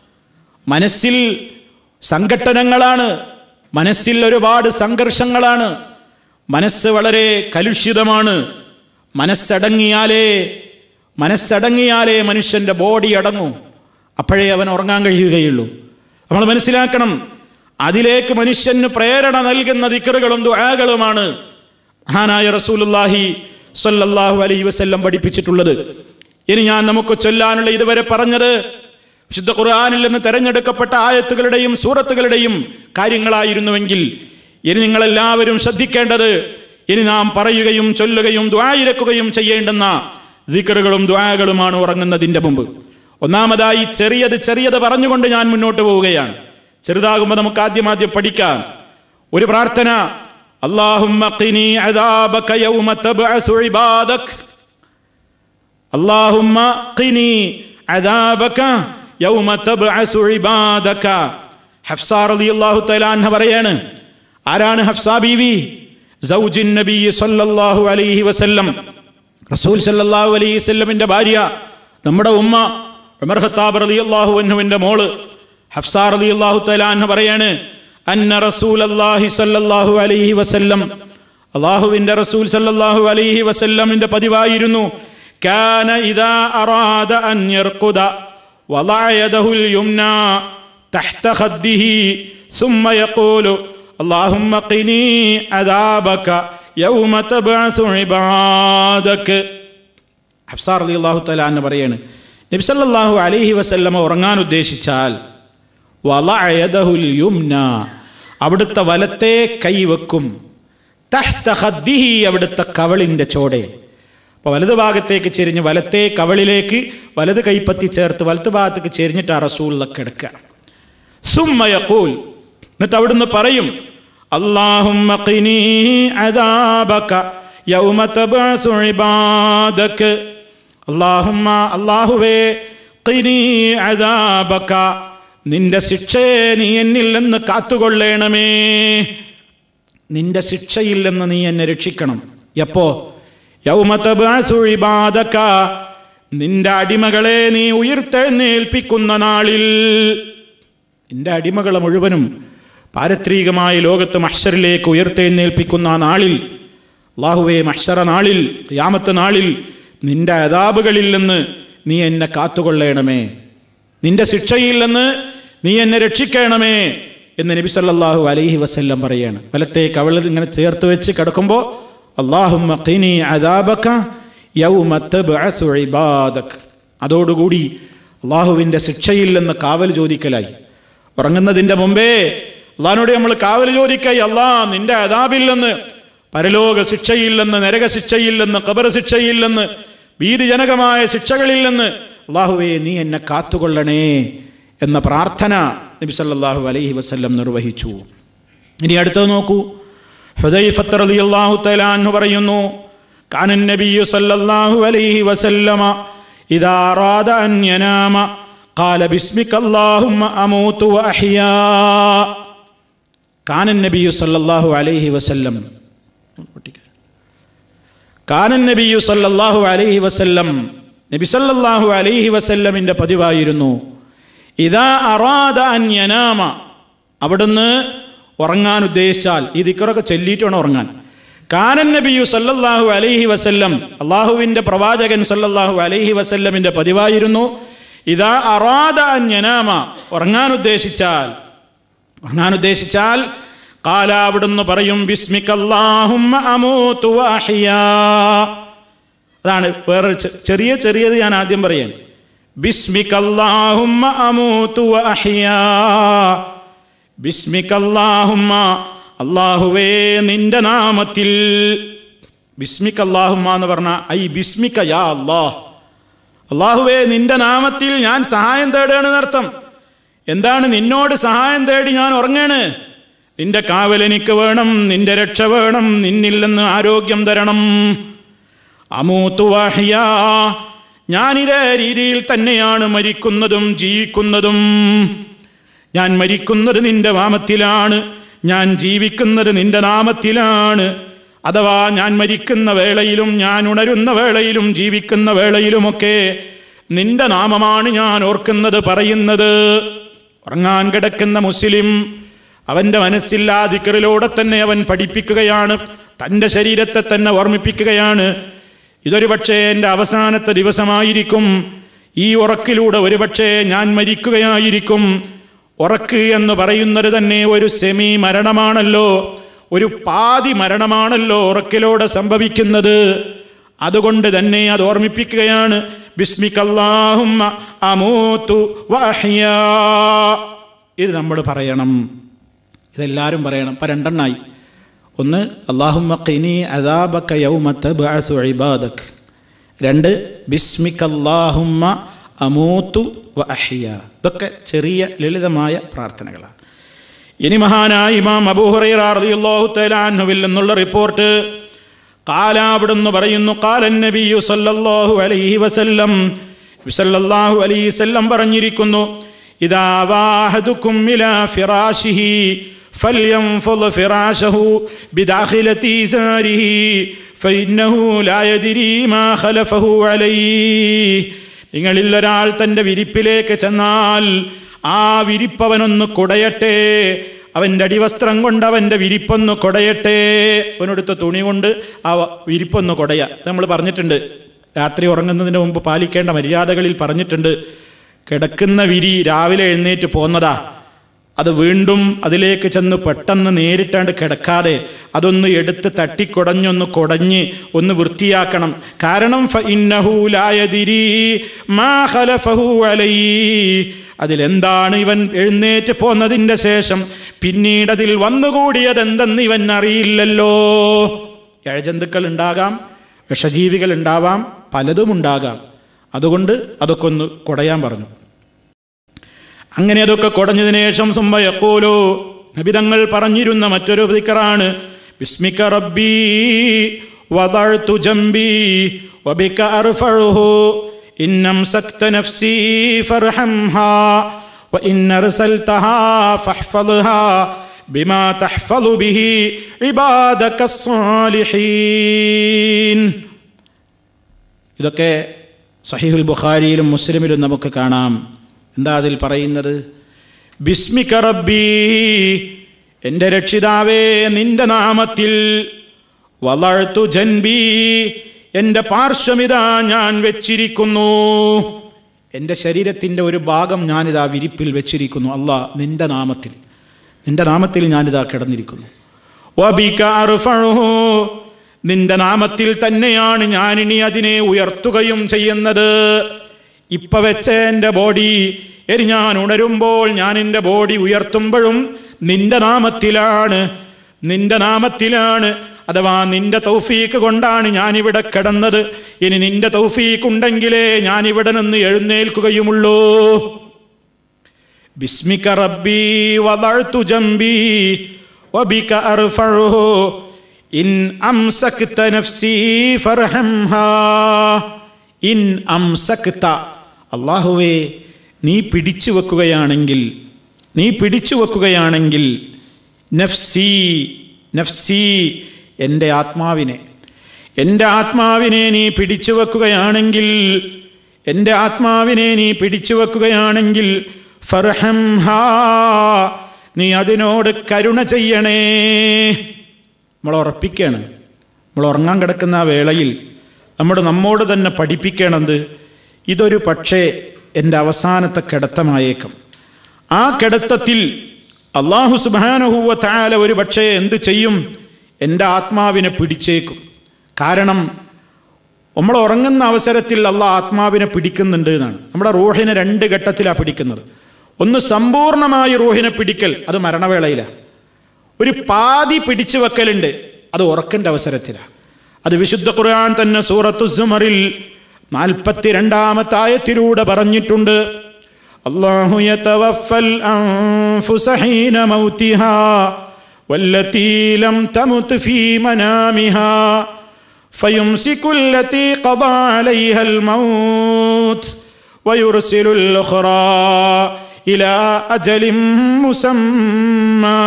മനസ്സിൽ സംഘട്ടനങ്ങളാണ് മനസ്സിൽ ഒരുപാട് സംഘർഷങ്ങളാണ് മനസ്സ് വളരെ കലുഷിതമാണ് മനസ്സടങ്ങിയാലേ മനസ്സടങ്ങിയാലേ മനുഷ്യൻ്റെ ബോഡി അടങ്ങും അപ്പോഴേ അവൻ ഉറങ്ങാൻ കഴിയുകയുള്ളൂ നമ്മൾ മനസ്സിലാക്കണം അതിലേക്ക് മനുഷ്യന് പ്രേരണ നൽകുന്ന ദിക്കറുകളും ദുആകളുമാണ് മഹാനായ റസൂലുല്ലാഹി സ്വല്ലല്ലാഹു അലൈഹി വസല്ലം പഠിപ്പിച്ചിട്ടുള്ളത് ഇനി ഞാൻ നമുക്ക് ചൊല്ലാനുള്ള ഇതുവരെ പറഞ്ഞത് വിശുദ്ധ ഖുർആനിൽ നിന്ന് തെരഞ്ഞെടുക്കപ്പെട്ട ആയത്തുകളുടെയും സൂറത്തുകളുടെയും കാര്യങ്ങളായിരുന്നുവെങ്കിൽ ഇനി നിങ്ങളെല്ലാവരും ശ്രദ്ധിക്കേണ്ടത് ഇനി നാം പറയുകയും ചൊല്ലുകയും ദ്വായിരക്കുകയും ചെയ്യേണ്ടുന്ന ദിക്കറുകളും ദ്വാകളുമാണ് ഉറങ്ങുന്നതിൻ്റെ മുമ്പ് ഒന്നാമതായി ചെറിയത് ചെറിയത് പറഞ്ഞുകൊണ്ട് ഞാൻ മുന്നോട്ട് പോവുകയാണ് ചെറുതാകുമ്പോൾ നമുക്ക് ആദ്യം ആദ്യം പഠിക്കാം ഒരു പ്രാർത്ഥന അള്ളാഹുമ്മ ഖിനി അദാബക യൗമ തബ്അസു ഇബാദക് അള്ളാഹുമ്മ ഖിനി അദാബക യൗമ തബ്അസു ഇബാദക ഹഫ്സ റളിയല്ലാഹു തആല അൻഹ പറയാണ് ആരാണ് ഹഫ്സ ബീവി സൗജിൻ നബി സല്ലല്ലാഹു അലൈഹി വസല്ലം റസൂൽ സല്ലല്ലാഹു അലൈഹി വസല്ലമിന്റെ ഭാര്യ നമ്മുടെ ഉമ്മ ഉമർ ഖത്താബ് റളിയല്ലാഹു അൻഹുവിന്റെ മോള് ഹഫ്സ റളിയല്ലാഹു തആല അൻഹ പറയാണ് അന്ന റസൂലല്ലാഹി സല്ലല്ലാഹു അലൈഹി വസല്ലം അള്ളാഹുവിന്റെ റസൂൽ സല്ലല്ലാഹു അലൈഹി വസല്ലമിന്റെ പതിവായിരുന്നു കാന ഇദാ അറാദ അൻ യർഖുദ വളഅ യദഹുൽ യുംനാ തഹ്ത ഖദ്ദിഹി ثم يقول اللهم قني عذابك يوم تبعث عبادك ഹഫ്സ റളിയല്ലാഹു തആല എന്ന് പറയാണ് നബി സല്ലല്ലാഹു അലൈഹി വസല്ലമ ഉറങ്ങാൻ ഉദ്ദേശിച്ചാൽ വളഅയദഹുൽ യുംന അവിടുത്തെ വലത്തെ കൈവെക്കും തഹ്ത ഖദ്ദിഹി അവിടുത്തെ കവളിൻ്റെ ചോടെ അപ്പോൾ വലതു ഭാഗത്തേക്ക് ചെരിഞ്ഞ് വലത്തെ കവളിലേക്ക് വലത് കൈപ്പത്തി ചേർത്ത് വലതു ഭാഗത്തേക്ക് ചെരിഞ്ഞിട്ട് ആ റസൂലിലെ കിടക്കുക സുമ്മയക്കൂൽ എന്നിട്ട് അവിടുന്ന് പറയും اللهم قني عذابك يوم تبعث عبادك اللهم അല്ലാഹുവേ ഖിനി അദാബക നിന്റെ ശിക്ഷയെ നീ എന്നിൽ നിന്ന് കാത്തുകൊള്ളേണമേ നിന്റെ ശിക്ഷയിൽ നിന്ന് നീ എന്നെ രക്ഷിക്കണം എപ്പോ യൗമ തബ്അസു ഇബാദക നിന്റെ അടിമകളെ നീ ഉയർത്തെഴുന്നേൽപ്പിക്കുന്ന നാളിൽ നിന്റെ അടിമകളെ മുഴുവനും പാരത്രികമായ ലോകത്ത് മഹ്ഷറിലേക്ക് ഉയർത്തെഴുന്നേൽപ്പിക്കുന്ന ആ നാളിൽ അള്ളാഹുവേ മഹ്ഷറ നാളിൽ യാമത്ത് നാളിൽ നിന്റെ അതാബുകളിൽ നിന്ന് നീ എന്നെ കാത്തുകൊള്ളണമേ നിന്റെ ശിക്ഷയിൽ നിന്ന് നീ എന്നെ രക്ഷിക്കണമേ എന്ന് നബി സല്ലല്ലാഹു അലൈഹി വസല്ലം പറയാണ് വലത്തെ കവളിൽ ഇങ്ങനെ ചേർത്ത് വെച്ച് കിടക്കുമ്പോൾ അള്ളാഹുമ്മ ഖിനി അദാബക യൗമ തബ്അസു ഇബാദക് അതോടുകൂടി അള്ളാഹുവിൻ്റെ ശിക്ഷയിൽ നിന്ന് കാവൽ ചോദിക്കലായി ഉറങ്ങുന്നതിൻ്റെ മുമ്പേ അള്ളാഹിനോട് നമ്മൾ കാവൽ ചോദിക്കായി അള്ളാ നിന്റെ അതാബിൽ നിന്ന് പരലോക ശിക്ഷയിൽ നിന്ന് നരക ശിക്ഷയിൽ നിന്ന് കബർ ശിക്ഷയിൽ നിന്ന് ഭീതിജനകമായ ശിക്ഷകളിൽ നിന്ന് അള്ളാഹുവേ നീ എന്നെ കാത്തുകൊള്ളണേ എന്ന പ്രാർത്ഥന നബി സല്ലല്ലാഹു അലൈഹി വസല്ലം നിർവഹിച്ചു ഇനി അടുത്തത് നോക്കൂ ഹുദൈഫത്ത് റളിയല്ലാഹു തആല അൻഹു പറയുന്നു കാനൻ നബിയു സല്ലല്ലാഹു അലൈഹി വസല്ലമ ഇദാ അറാദ അൻ യനാമ قال باسمك اللهم أموت وأحيا കാനൻ നബിയു സല്ലല്ലാഹു അലൈഹി വസല്ലം കാനൻ നബിയു സല്ലല്ലാഹു അലൈഹി വസല്ലം നബി സല്ലല്ലാഹു അലൈഹി വസല്ലമിൻ്റെ പതിവായിരുന്നു ഇതാ അറാദ അൻ യനാമ അവിടുന്ന് ഉറങ്ങാൻ ഉദ്ദേശിച്ചാൽ ഈ ദിക്കറൊക്കെ ചൊല്ലിയിട്ട് വേണം ഉറങ്ങാൻ കാനൻ നബിയു സല്ലല്ലാഹു അലൈഹി വസല്ലം അള്ളാഹുവിൻ്റെ പ്രവാചകൻ സല്ലല്ലാഹു അലൈഹി വസല്ലമിൻ്റെ പതിവായിരുന്നു ഇതാ അറാദ അൻ യനാമ ഉറങ്ങാൻ ഉദ്ദേശിച്ചാൽ ഉറങ്ങാൻ ഉദ്ദേശിച്ചാൽ കാല അവിടുന്ന് പറയും ബിസ്മിക്കല്ലാഹുമ്മ അമൂതു വഅഹ്യാ അതാണ് വേറെ ചെ- ചെറിയ ചെറിയത് ഞാൻ ആദ്യം പറയാൻ ബിസ്മിക്കല്ലാഹുമ്മ അമൂതു വഅഹ്യാ ബിസ്മിക്കല്ലാഹുമ്മ അല്ലാഹുവേ നിന്റെ നാമത്തിൽ ബിസ്മിക്കല്ലാഹുമ്മ എന്ന് പറഞ്ഞ ഐ ബിസ്മിക്ക യാ അല്ലാഹ് അള്ളാഹുവേ നിന്റെ നാമത്തിൽ ഞാൻ സഹായം തേടുകയാണ് അർത്ഥം എന്താണ് നിന്നോട് സഹായം തേടി ഞാൻ ഉറങ്ങാണ് നിന്റെ കാവൽ എനിക്ക് വേണം നിന്റെ രക്ഷ വേണം നിന്നിൽ നിന്ന് ആരോഗ്യം തരണം അമൂത്തു വാഹിയ ഞാൻ ഇതേ രീതിയിൽ തന്നെയാണ് മരിക്കുന്നതും ജീവിക്കുന്നതും ഞാൻ മരിക്കുന്നത് നിന്റെ നാമത്തിലാണ് ഞാൻ ജീവിക്കുന്നത് നിന്റെ നാമത്തിലാണ് അഥവാ ഞാൻ മരിക്കുന്ന വേളയിലും ഞാൻ ഉണരുന്ന വേളയിലും ജീവിക്കുന്ന വേളയിലുമൊക്കെ നിന്റെ നാമമാണ് ഞാൻ ഓർക്കുന്നത് പറയുന്നത് ഉറങ്ങാൻ കിടക്കുന്ന മുസ്ലിം അവൻ്റെ മനസ്സിൽ ആ ദിക്കറിലൂടെ തന്നെ അവൻ പഠിപ്പിക്കുകയാണ് തൻ്റെ ശരീരത്തെ തന്നെ ഓർമ്മിപ്പിക്കുകയാണ് ഇതൊരു പക്ഷേ എൻ്റെ അവസാനത്തെ ദിവസമായിരിക്കും ഈ ഉറക്കിലൂടെ ഒരുപക്ഷേ ഞാൻ മരിക്കുകയായിരിക്കും ഉറക്ക് എന്ന് പറയുന്നത് തന്നെ ഒരു സെമി മരണമാണല്ലോ ഒരു പാതി മരണമാണല്ലോ ഉറക്കിലൂടെ സംഭവിക്കുന്നത് അതുകൊണ്ട് തന്നെ അത് ഓർമ്മിപ്പിക്കുകയാണ് ബിസ്മിക്കല്ലാഹുമ്മ അമൂത്തു വഅഹ്യാ ഇത് നമ്മൾ പറയണം ഇതെല്ലാവരും പറയണം ഇപ്പം രണ്ടെണ്ണായി ഒന്ന് അള്ളാഹുമ്മ ഖിനി അദാബക യൗമ തബ്അസു ഇബാദക് രണ്ട് ബിസ്മിക്കല്ലാഹുമ്മ അമൂത്തു വ അഹ്യ ഇതൊക്കെ ചെറിയ ലളിതമായ പ്രാർത്ഥനകളാണ് ഇനി മഹാനായ ഇമാം അബൂഹുറൈറാഹു തലാൻഹുവിൽ നിന്നുള്ള റിപ്പോർട്ട് കാല അവിടുന്ന് പറയുന്നു കാലൻ നബിയു സല്ലല്ലാഹു അലൈഹി വസല്ലം നബി സല്ലല്ലാഹു അലൈഹി വസല്ലം പറഞ്ഞിരിക്കുന്നു ഇദാ വാഹദുക്കും ഇലാ ഫിറാശിഹി فلينفض فراشه بداخلة إزاره فإنه لا يدري ما خلفه عليه നിങ്ങളിൽ ഒരാൾ തൻ്റെ വിരിപ്പിലേക്ക് ചെന്നാൽ ആ വിരിപ്പവനൊന്ന് കുടയട്ടെ അവൻ്റെ അടിവസ്ത്രം കൊണ്ട് അവൻ്റെ വിരിപ്പൊന്ന് കുടയട്ടെ അവനെടുത്ത തുണി കൊണ്ട് ആ വിരിപ്പൊന്ന് കുടയ ഇത് നമ്മൾ പറഞ്ഞിട്ടുണ്ട് രാത്രി ഉറങ്ങുന്നതിന് മുമ്പ് പാലിക്കേണ്ട മര്യാദകളിൽ പറഞ്ഞിട്ടുണ്ട് കിടക്കുന്ന വിരി രാവിലെ എഴുന്നേറ്റ് പോന്നതാ അത് വീണ്ടും അതിലേക്ക് ചെന്ന് പെട്ടെന്ന് നേരിട്ടാണ്ട് കിടക്കാതെ അതൊന്ന് എടുത്ത് തട്ടിക്കുടഞ്ഞൊന്ന് കുടഞ്ഞ് ഒന്ന് വൃത്തിയാക്കണം കാരണം ഫ ഇന്നഹു ലാ യദിരി മാ ഖലഫഹു അലൈഹി. അതിലെന്താണ് ഇവൻ എഴുന്നേറ്റ് പോന്നതിൻ്റെ ശേഷം പിന്നീട് അതിൽ വന്നുകൂടിയത് എന്തെന്ന് ഇവൻ അറിയില്ലല്ലോ ഇഴജന്തുക്കൾ ഉണ്ടാകാം വിഷജീവികൾ ഉണ്ടാവാം പലതും ഉണ്ടാകാം അതുകൊണ്ട് അതൊക്കെ ഒന്ന് കുടയാൻ പറഞ്ഞു അങ്ങനെ അതൊക്കെ കുടഞ്ഞതിന് ശേഷം സുംബയക്കോലോ നബിതങ്ങൾ പറഞ്ഞിരുന്ന മറ്റൊരു ദിക്കറാണ് ബിസ്മിക റബ്ബി വദഅ്തു ജംബി വബിക അർഫഉഹു ഇന്നം സക്ത നഫ്സി ഫർഹംഹാ وإن أرسلتها فاحفظها بما تحفظ به عبادك الصالحين ഇതൊക്കെ സഹിഹുൽ ബുഖാരിയിലും മുസ്ലിമിലും നമുക്ക് കാണാം എന്താ അതിൽ പറയുന്നത് ബിസ്മിക റബ്ബി എൻ്റെ രക്ഷിതാവേ നിന്റെ നാമത്തിൽ വളർത്തു ജൻബി എൻ്റെ പാർശ്വമിത ഞാൻ വെച്ചിരിക്കുന്നു എൻ്റെ ശരീരത്തിൻ്റെ ഒരു ഭാഗം ഞാനിതാ വിരിപ്പിൽ വെച്ചിരിക്കുന്നു അല്ലാ നിൻ്റെ നാമത്തിൽ നിൻ്റെ നാമത്തിൽ ഞാനിതാ കിടന്നിരിക്കുന്നു വബിക അർഫഉഹു. നിന്റെ നാമത്തിൽ തന്നെയാണ് ഞാനിനി അതിനെ ഉയർത്തുകയും ചെയ്യുന്നത് ഇപ്പൊ വെച്ച എൻ്റെ ബോഡി ഇനി ഞാൻ ഉണരുമ്പോൾ ഞാൻ എൻ്റെ ബോഡി ഉയർത്തുമ്പോഴും നിന്റെ നാമത്തിലാണ് നിന്റെ നാമത്തിലാണ് അഥവാ നിന്റെ തൗഫീക്ക് കൊണ്ടാണ് ഞാനിവിടെ കിടന്നത് ഇനി നിന്റെ തൗഫീക്ക് ഉണ്ടെങ്കിലേ ഞാനിവിടെ നിന്ന് എഴുന്നേൽക്കുകയുമുള്ളൂ باسمك ربي وضعت جنبي وبك أرفعه إن أمسكت نفسي فارحمها ഇൻ അംസക്ത അള്ളാഹുവേ നീ പിടിച്ചു വെക്കുകയാണെങ്കിൽ നീ പിടിച്ചു വെക്കുകയാണെങ്കിൽ നഫ്സി നഫ്സി എൻ്റെ ആത്മാവിനെ എൻ്റെ ആത്മാവിനെ നീ പിടിച്ചു വെക്കുകയാണെങ്കിൽ എൻ്റെ ആത്മാവിനെ നീ പിടിച്ചു വെക്കുകയാണെങ്കിൽ ഫർഹംഹാ നീ അതിനോട് കരുണ ചെയ്യണേ നമ്മൾ ഉറപ്പിക്കുകയാണ് നമ്മൾ ഉറങ്ങാൻ കിടക്കുന്ന ആ വേളയിൽ നമ്മൾ നമ്മോട് തന്നെ പഠിപ്പിക്കണത് ഇതൊരു പക്ഷേ എൻ്റെ അവസാനത്തെ കിടത്തമായേക്കും ആ കിടത്തത്തിൽ അള്ളാഹു സുബാനഹുവ താല ഒരു പക്ഷേ എന്ത് ചെയ്യും എൻ്റെ ആത്മാവിനെ പിടിച്ചേക്കും കാരണം നമ്മൾ ഉറങ്ങുന്ന അവസരത്തിൽ അള്ളാഹ് ആത്മാവിനെ പിടിക്കുന്നുണ്ട് എന്നാണ് നമ്മുടെ റൂഹിനെ രണ്ട് ഘട്ടത്തിലാണ് പിടിക്കുന്നത് ഒന്ന് സമ്പൂർണമായി റൂഹിനെ പിടിക്കൽ അത് മരണവേളയിലാണ് ഒരു പാതി പിടിച്ചു വെക്കലുണ്ട് അത് ഉറക്കൻ്റെ അവസരത്തിലാണ് അത് വിശുദ്ധ ഖുർആൻ തന്നെ സൂറത്തു സുമറിൽ നാൽപ്പത്തിരണ്ടാമത്തെ ആയത്തിലൂടെ പറഞ്ഞിട്ടുണ്ട് അള്ളാഹു യതവഫൽ അൻഫുസ ഹീന മൗതിഹാ വല്ലതീ ലം തമുത് ഫീ മനാമിഹാ فيمسك التي قضى عليها الموت ويرسل الأخرى إلى أجل مسمى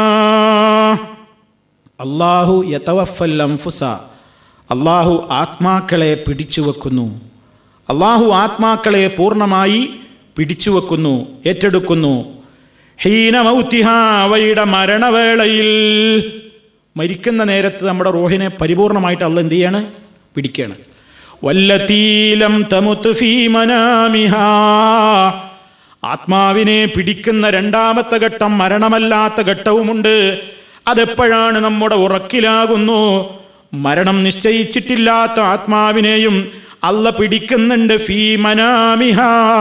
അള്ളാഹു യതവഫൽ അംഫുസ അള്ളാഹു ആത്മാക്കളെ പിടിച്ചു വെക്കുന്നു അള്ളാഹു ആത്മാക്കളെ പൂർണ്ണമായി പിടിച്ചു വെക്കുന്നു ഏറ്റെടുക്കുന്നു ഹീനമൗത്തിഹ അവയുടെ മരണവേളയിൽ മരിക്കുന്ന നേരത്ത് നമ്മുടെ റൂഹിനെ പരിപൂർണമായിട്ട് അള്ള എന്ത് ചെയ്യാണ് പിടിക്കുകയാണ് വല്ലതീലം തമുത്ത് ഫീ മനാമിഹാ ആത്മാവിനെ പിടിക്കുന്ന രണ്ടാമത്തെ ഘട്ടം മരണമല്ലാത്ത ഘട്ടവുമുണ്ട് അതെപ്പോഴാണ് നമ്മുടെ ഉറക്കിലാകുന്നു മരണം നിശ്ചയിച്ചിട്ടില്ലാത്ത ആത്മാവിനെയും അല്ല പിടിക്കുന്നുണ്ട് ഫീ മനാമിഹ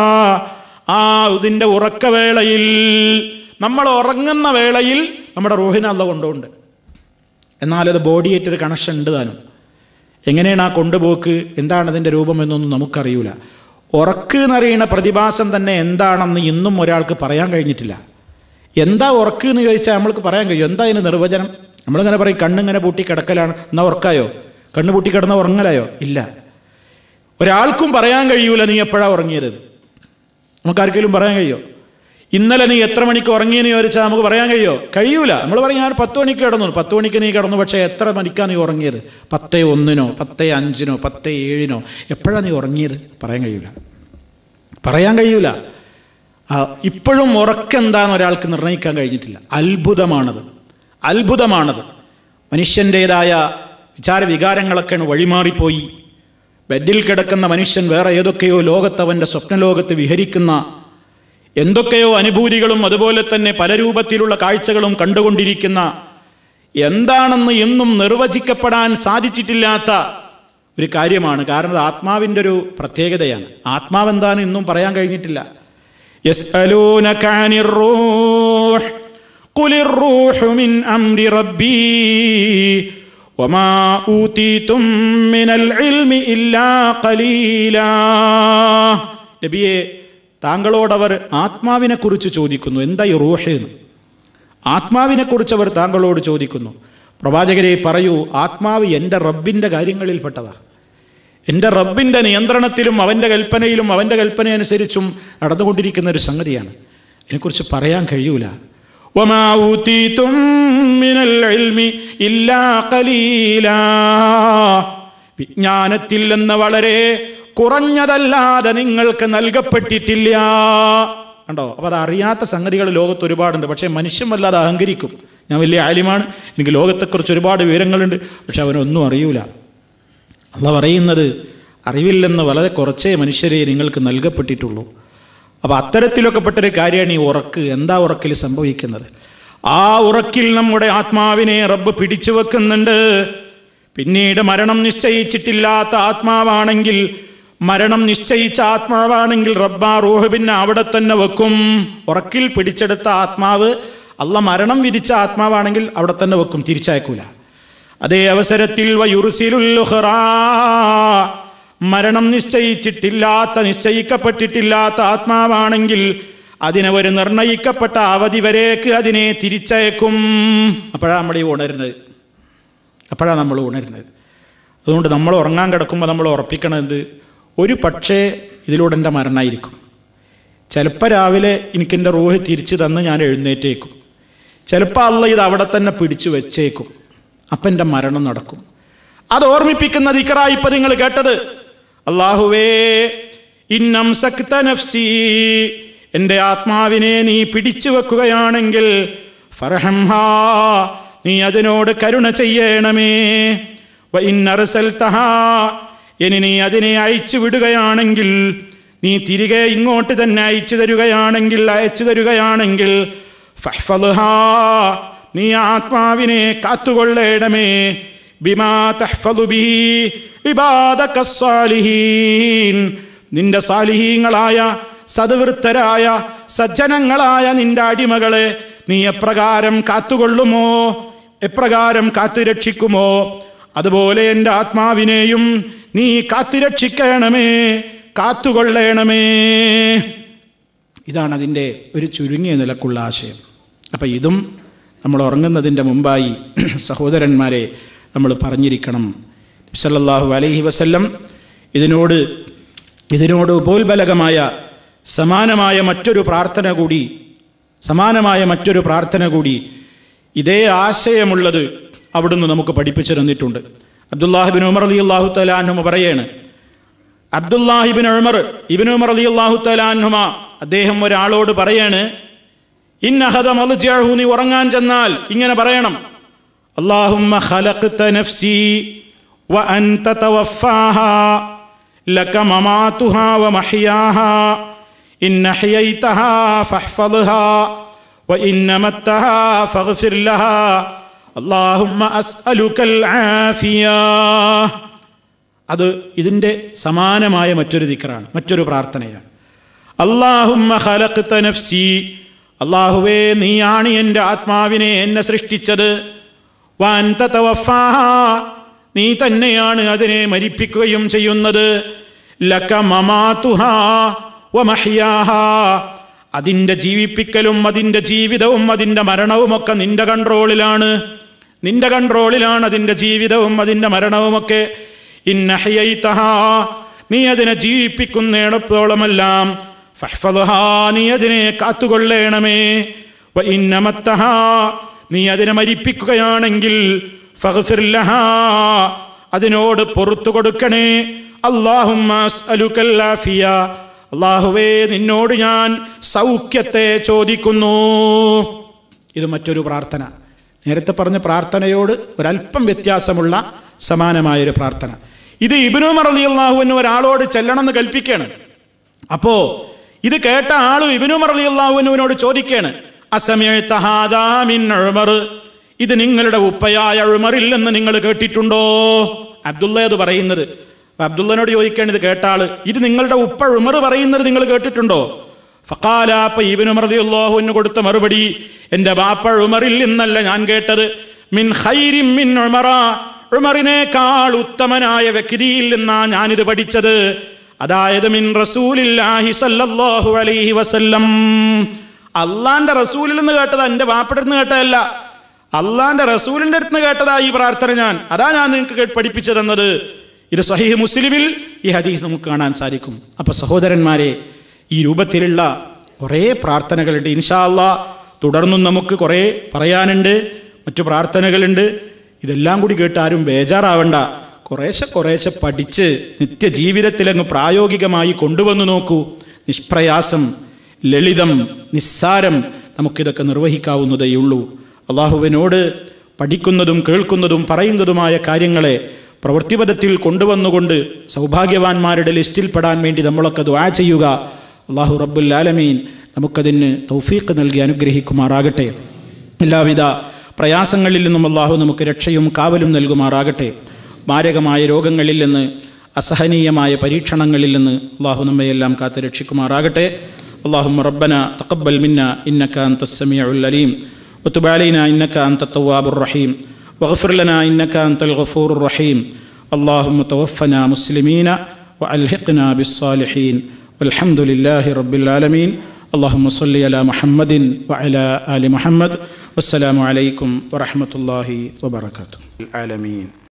ആ ഇതിൻ്റെ ഉറക്കവേളയിൽ നമ്മൾ ഉറങ്ങുന്ന വേളയിൽ നമ്മുടെ റൂഹിനെ അല്ല കൊണ്ടുണ്ട് എന്നാൽ അത് ബോഡിയായിട്ടൊരു കണക്ഷൻ ഉണ്ട് താനും എങ്ങനെയാണ് ആ കൊണ്ടുപോക്ക് എന്താണ് അതിൻ്റെ രൂപം എന്നൊന്നും നമുക്കറിയില്ല ഉറക്ക് എന്നറിയുന്ന പ്രതിഭാസം തന്നെ എന്താണെന്ന് ഇന്നും ഒരാൾക്ക് പറയാൻ കഴിഞ്ഞിട്ടില്ല എന്താ ഉറക്ക് എന്ന് ചോദിച്ചാൽ നമ്മൾക്ക് പറയാൻ കഴിയും എന്താ അതിന് നിർവചനം നമ്മളിങ്ങനെ പറയും കണ്ണിങ്ങനെ പൂട്ടി കിടക്കലാണ് എന്നാ ഉറക്കായോ കണ്ണ് പൂട്ടി കിടന്ന ഉറങ്ങലായോ ഇല്ല ഒരാൾക്കും പറയാൻ കഴിയൂല നീ എപ്പോഴാണ് ഉറങ്ങിയത് നമുക്കാർക്കെങ്കിലും പറയാൻ കഴിയോ ഇന്നലെ നീ എത്ര മണിക്ക് ഉറങ്ങിയെന്ന് ചോദിച്ചാൽ നമുക്ക് പറയാൻ കഴിയോ കഴിയൂല നമ്മൾ പറയും ഞാൻ പത്ത് മണിക്ക് കിടന്നു പത്ത് മണിക്ക് നീ കിടന്നു പക്ഷേ എത്ര മണിക്കാണ് നീ ഉറങ്ങിയത് പത്തേ ഒന്നിനോ പത്തേ അഞ്ചിനോ പത്തേ ഏഴിനോ എപ്പോഴാണ് നീ ഉറങ്ങിയത് പറയാൻ കഴിയൂല പറയാൻ കഴിയൂല ആ, ഇപ്പോഴും ഉറക്കെന്താന്ന് ഒരാൾക്ക് നിർണ്ണയിക്കാൻ കഴിഞ്ഞിട്ടില്ല അത്ഭുതമാണത് അത്ഭുതമാണത് മനുഷ്യൻ്റേതായ വിചാര വികാരങ്ങളൊക്കെയാണ് വഴിമാറിപ്പോയി ബെഡിൽ കിടക്കുന്ന മനുഷ്യൻ വേറെ ഏതൊക്കെയോ ലോകത്തവൻ്റെ സ്വപ്നലോകത്ത് വിഹരിക്കുന്ന എന്തൊക്കെയോ അനുഭൂതികളും അതുപോലെ തന്നെ പല രൂപത്തിലുള്ള കാഴ്ചകളും കണ്ടുകൊണ്ടിരിക്കുന്ന എന്താണെന്ന് എന്നും നിർവചിക്കപ്പെടാൻ സാധിച്ചിട്ടില്ലാത്ത ഒരു കാര്യമാണ് കാരണം അത് ആത്മാവിൻ്റെ ഒരു പ്രത്യേകതയാണ് ആത്മാവ് എന്താണ് ഇന്നും പറയാൻ കഴിഞ്ഞിട്ടില്ല يسألونك عن الروح قل الروح من أمر ربي وما أوتيتم من العلم إلا قليلا നബിയെ താങ്കളോടവർ ആത്മാവിനെക്കുറിച്ച് ചോദിക്കുന്നു എന്താ ഈ റൂഹ് എന്ന് ആത്മാവിനെക്കുറിച്ച് അവർ താങ്കളോട് ചോദിക്കുന്നു പ്രവാചകരെ പറയൂ ആത്മാവ് എൻ്റെ റബ്ബിൻ്റെ കാര്യങ്ങളിൽപ്പെട്ടതാണ് എൻ്റെ റബ്ബിൻ്റെ നിയന്ത്രണത്തിലും അവൻ്റെ കൽപ്പനയിലും അവൻ്റെ കൽപ്പന അനുസരിച്ചും നടന്നുകൊണ്ടിരിക്കുന്ന ഒരു സംഗതിയാണ് ഇതിനെക്കുറിച്ച് പറയാൻ കഴിയൂല وما أوتيتم من العلم إلا قليلا വിജ്ഞാനത്തിൽ നിന്ന് വളരെ കുറഞ്ഞതല്ലാതെ നിങ്ങൾക്ക് നൽകപ്പെട്ടിട്ടില്ല കണ്ടോ അപ്പോൾ അത് അറിയാത്ത സംഗതികൾ ലോകത്ത് ഒരുപാടുണ്ട് പക്ഷേ മനുഷ്യൻ വല്ലാതെ അഹങ്കരിക്കും ഞാൻ വലിയ ആലിമാണ് എനിക്ക് ലോകത്തെക്കുറിച്ച് ഒരുപാട് വിവരങ്ങളുണ്ട് പക്ഷെ അവനൊന്നും അറിയൂല അല്ല പറയുന്നത് അറിവില്ലെന്ന് വളരെ കുറച്ചേ മനുഷ്യരെ നിങ്ങൾക്ക് നൽകപ്പെട്ടിട്ടുള്ളൂ അപ്പോൾ അത്തരത്തിലൊക്കെ പെട്ടൊരു കാര്യമാണ് ഈ ഉറക്ക് എന്താ ഉറക്കിൽ സംഭവിക്കുന്നത് ആ ഉറക്കിൽ നമ്മുടെ ആത്മാവിനെ റബ്ബ് പിടിച്ചു വെക്കുന്നുണ്ട് പിന്നീട് മരണം നിശ്ചയിച്ചിട്ടില്ലാത്ത ആത്മാവാണെങ്കിൽ മരണം നിശ്ചയിച്ച ആത്മാവാണെങ്കിൽ റബ്ബാ റൂഹ് പിന്നെ അവിടെ തന്നെ വെക്കും ഉറക്കിൽ പിടിച്ചെടുത്ത ആത്മാവ് അല്ല മരണം വിരിച്ച ആത്മാവാണെങ്കിൽ അവിടെ തന്നെ വെക്കും തിരിച്ചയക്കൂല അതേ അവസരത്തിൽ വയുറുസിലുൽ ഉഖ്റാ. മരണം നിശ്ചയിച്ചിട്ടില്ലാത്ത നിശ്ചയിക്കപ്പെട്ടിട്ടില്ലാത്ത ആത്മാവാണെങ്കിൽ അതിനെ ഒരു നിർണയിക്കപ്പെട്ട അവധി വരേക്ക് അതിനെ തിരിച്ചയക്കും അപ്പോഴാണ് നമ്മൾ ഈ ഉണരുന്നത് അപ്പോഴാണ് നമ്മൾ ഉണരുന്നത് അതുകൊണ്ട് നമ്മൾ ഉറങ്ങാൻ കിടക്കുമ്പോൾ നമ്മൾ ഉറപ്പിക്കണത് ഒരു പക്ഷേ ഇതിലൂടെ എൻ്റെ മരണമായിരിക്കും ചിലപ്പോൾ രാവിലെ എനിക്കെൻ്റെ റൂഹ് തിരിച്ചു തന്ന് ഞാൻ എഴുന്നേറ്റേക്കും ചിലപ്പോൾ അല്ല ഇത് അവിടെ തന്നെ പിടിച്ചു വെച്ചേക്കും അപ്പം എൻ്റെ മരണം നടക്കും അത് ഓർമ്മിപ്പിക്കുന്ന ദിക്കറായി ഇപ്പം നിങ്ങൾ കേട്ടത് അള്ളാഹുവേ ഇന്നം സക്ത നഫ്സി എൻ്റെ ആത്മാവിനെ നീ പിടിച്ചു വെക്കുകയാണെങ്കിൽ ഫർഹംഹാ നീ അതിനോട് കരുണ ചെയ്യണമേ വ ഇന്നർസൽതഹാ ഇനി നീ അതിനെ അയച്ചു വിടുകയാണെങ്കിൽ നീ തിരികെ ഇങ്ങോട്ട് തന്നെ അയച്ചു തരുകയാണെങ്കിൽ അയച്ചു തരുകയാണെങ്കിൽ ഫഹ്ഫദ്ഹാ, നീ ആത്മാവിനെ കാത്തുകൊള്ളേണമേ ബിമാ തഹ്ഫദു ബിഹി ഇബാദക സ്സാലിഹീൻ നിന്റെ സാലിഹീങ്ങളായ സദ്വൃത്തരായ സജ്ജനങ്ങളായ നിന്റെ അടിമകളെ നീ എപ്രകാരം കാത്തുകൊള്ളുമോ എപ്രകാരം കാത്തുരക്ഷിക്കുമോ അതുപോലെ എൻ്റെ ആത്മാവിനെയും നീ കാത്തുരക്ഷിക്കണമേ കാത്തുകൊള്ളണമേ ഇതാണ് അതിൻ്റെ ഒരു ചുരുങ്ങിയ നിലക്കുള്ള ആശയം അപ്പം ഇതും നമ്മൾ ഉറങ്ങുന്നതിൻ്റെ മുമ്പായി സഹോദരന്മാരെ നമ്മൾ പറഞ്ഞിരിക്കണം സല്ലല്ലാഹു അലൈഹി വസല്ലം ഇതിനോട് ഇതിനോട് ഉപോത്ബലകമായ സമാനമായ മറ്റൊരു പ്രാർത്ഥന കൂടി സമാനമായ മറ്റൊരു പ്രാർത്ഥന കൂടി ഇതേ ആശയമുള്ളത് അവിടുന്ന് നമുക്ക് പഠിപ്പിച്ചു തന്നിട്ടുണ്ട് അബ്ദുല്ലാഹിബിൻ ഉമർ അലി അള്ളാഹു തലാഹുമ പറയാണ് അബ്ദുല്ലാഹിബിൻ ഉമർ ഇബിൻ ഉമർ അലി അള്ളാഹു തലാഹുമ അദ്ദേഹം ഒരാളോട് പറയാണ് ഇന്നഹദ മൽജഅഹു നീ ഉറങ്ങാൻ ചെന്നാൽ ഇങ്ങനെ പറയണം അല്ലാഹുമ്മ ഖലഖ്ത നഫ്സി വ അൻത തവഫാഹാ ലക മമാതുഹാ വ മഹ്യാഹാ ഇൻ അഹ്യൈതഹാ ഫഹ്ഫദ്ഹാ വ ഇൻ മത്തഹാ ഫഗ്ഫിർ ലഹാ അല്ലാഹുമ്മ അസ്അലുകൽ ആഫിയാ അത് ഇതിൻ്റെ സമാനമായ മറ്റൊരു ദിക്റാണ് മറ്റൊരു പ്രാർത്ഥനയാണ് അള്ളാഹുമ്മ ഖലഖ്ത നഫ്സി അള്ളാഹുവേ നീയാണ് എൻ്റെ ആത്മാവിനെ എന്നെ സൃഷ്ടിച്ചത് വാൻത തവഫാഹാ നീ തന്നെയാണ് അതിനെ മരിപ്പിക്കുകയും ചെയ്യുന്നത് ലക മമാതുഹാ വമഹ്യാഹാ അതിൻ്റെ ജീവിപ്പിക്കലും അതിൻ്റെ ജീവിതവും അതിൻ്റെ മരണവുമൊക്കെ നിന്റെ കൺട്രോളിലാണ് നിന്റെ കൺട്രോളിലാണ് അതിൻ്റെ ജീവിതവും അതിൻ്റെ മരണവുമൊക്കെ ഇന്നഹ്യൈതഹാ നീ അതിനെ ജീവിപ്പിക്കുന്നിടത്തോളമെല്ലാം ഫഹ്ഫദ്ഹാ നീ അതിനെ കാത്തുകൊള്ളേണമേ വ ഇന്നമത്തഹാ നീ അതിനെ മരിപ്പിക്കുകയാണെങ്കിൽ ഫഗ്ഫിർ ലഹാ അതിനോട് പൊറത്തു കൊടുക്കണേ അല്ലാഹുമ്മ അസ്അലുക്കൽ ആഫിയ അള്ളാഹുവേ നിന്നോട് ഞാൻ സൗഖ്യത്തെ ചോദിക്കുന്നു ഇത് മറ്റൊരു പ്രാർത്ഥന നേരത്തെ പറഞ്ഞ പ്രാർത്ഥനയോട് ഒരല്പം വ്യത്യാസമുള്ള സമാനമായൊരു പ്രാർത്ഥന ഇത് ഇബിനുമർ അലി അള്ളാഹുവിന് ഒരാളോട് ചെല്ലണമെന്ന് കൽപ്പിക്കുകയാണ് അപ്പോ ഇത് കേട്ട ആളും ഇബിനുമർ അലി അള്ളാഹുവിനോട് ചോദിക്കുകയാണ് അസമയത്ത ഹാദാ മിൻ ഉമർ ഇത് നിങ്ങളുടെ ഉപ്പയായ ഉമറിൽ എന്ന് നിങ്ങൾ കേട്ടിട്ടുണ്ടോ അബ്ദുള്ള അത് പറയുന്നത് അപ്പൊ അബ്ദുള്ളനോട് ചോദിക്കുകയാണ് ഇത് കേട്ട ആള് ഇത് നിങ്ങളുടെ ഉപ്പ ഉമർ പറയുന്നത് നിങ്ങൾ കേട്ടിട്ടുണ്ടോ ഫക്കാല അപ്പൊ ഇബിൻ ഉമർ അള്ളാഹുവിന് കൊടുത്ത മറുപടി എൻ്റെ ബാപ്പ ഉമറിൽ നിന്നല്ല ഞാൻ കേട്ടത് മിൻ ഖൈരിൻ മിൻ ഉമറ ഉമറിനേക്കാൾ ഉത്തമനായ വ്യക്തിയിൽ നിന്നാ ഞാനിത് പഠിച്ചത് അതായത് മിൻ റസൂലില്ലാഹി സല്ലല്ലാഹു അലൈഹി വസല്ലം അള്ളാന്റെ റസൂലിൽ നിന്ന് കേട്ടത് എൻ്റെ ബാപ്പയുടെ അടുത്ത് നിന്ന് കേട്ടതല്ല അള്ളാന്റെ റസൂലിന്റെ അടുത്ത് നിന്ന് കേട്ടതാ ഈ പ്രാർത്ഥന ഞാൻ അതാ ഞാൻ നിങ്ങൾക്ക് കേ- പഠിപ്പിച്ചു തന്നത് ഇത് സഹീഹ് മുസ്ലിമിൽ ഈ ഹദീസ് നമുക്ക് കാണാൻ സാധിക്കും അപ്പൊ സഹോദരന്മാരെ ഈ രൂപത്തിലുള്ള കുറേ പ്രാർത്ഥനകളുണ്ട് ഇൻഷാ അള്ളാ തുടർന്നും നമുക്ക് കുറേ പറയാനുണ്ട് മറ്റു പ്രാർത്ഥനകളുണ്ട് ഇതെല്ലാം കൂടി കേട്ട് ആരും ബേജാറാവണ്ട കുറേശ്ശെ കുറേശ്ശെ പഠിച്ച് നിത്യജീവിതത്തിലങ്ങ് പ്രായോഗികമായി കൊണ്ടുവന്നു നോക്കൂ നിഷ്പ്രയാസം ലളിതം നിസ്സാരം നമുക്കിതൊക്കെ നിർവഹിക്കാവുന്നതേയുള്ളൂ അള്ളാഹുവിനോട് പഠിക്കുന്നതും കേൾക്കുന്നതും പറയുന്നതുമായ കാര്യങ്ങളെ പ്രവൃത്തിപഥത്തിൽ കൊണ്ടുവന്നുകൊണ്ട് സൗഭാഗ്യവാന്മാരുടെ ലിസ്റ്റിൽ പെടാൻ വേണ്ടി നമ്മളൊക്കെ ദ്വാ ചെയ്യുക അള്ളാഹു റബ്ബുൽ ആലമീൻ നമുക്കതിന് തൗഫീഖ് നൽകി അനുഗ്രഹിക്കുമാറാകട്ടെ എല്ലാവിധ പ്രയാസങ്ങളിൽ നിന്നും അള്ളാഹു നമുക്ക് രക്ഷയും കാവലും നൽകുമാറാകട്ടെ മാരകമായ രോഗങ്ങളിൽ നിന്ന് അസഹനീയമായ പരീക്ഷണങ്ങളിൽ നിന്ന് അള്ളാഹു നമ്മയെല്ലാം കാത്ത് രക്ഷിക്കുമാറാകട്ടെ اللهم ربنا تقبل منا إنك أنت السميع العليم وتب علينا إنك أنت التواب الرحيم واغفر لنا إنك أنت الغفور الرحيم اللهم توفنا مسلمين وألحقنا بالصالحين والحمد لله رب العالمين اللهم صل على محمد وعلى آل محمد والسلام عليكم ورحمة الله وبركاته العالمين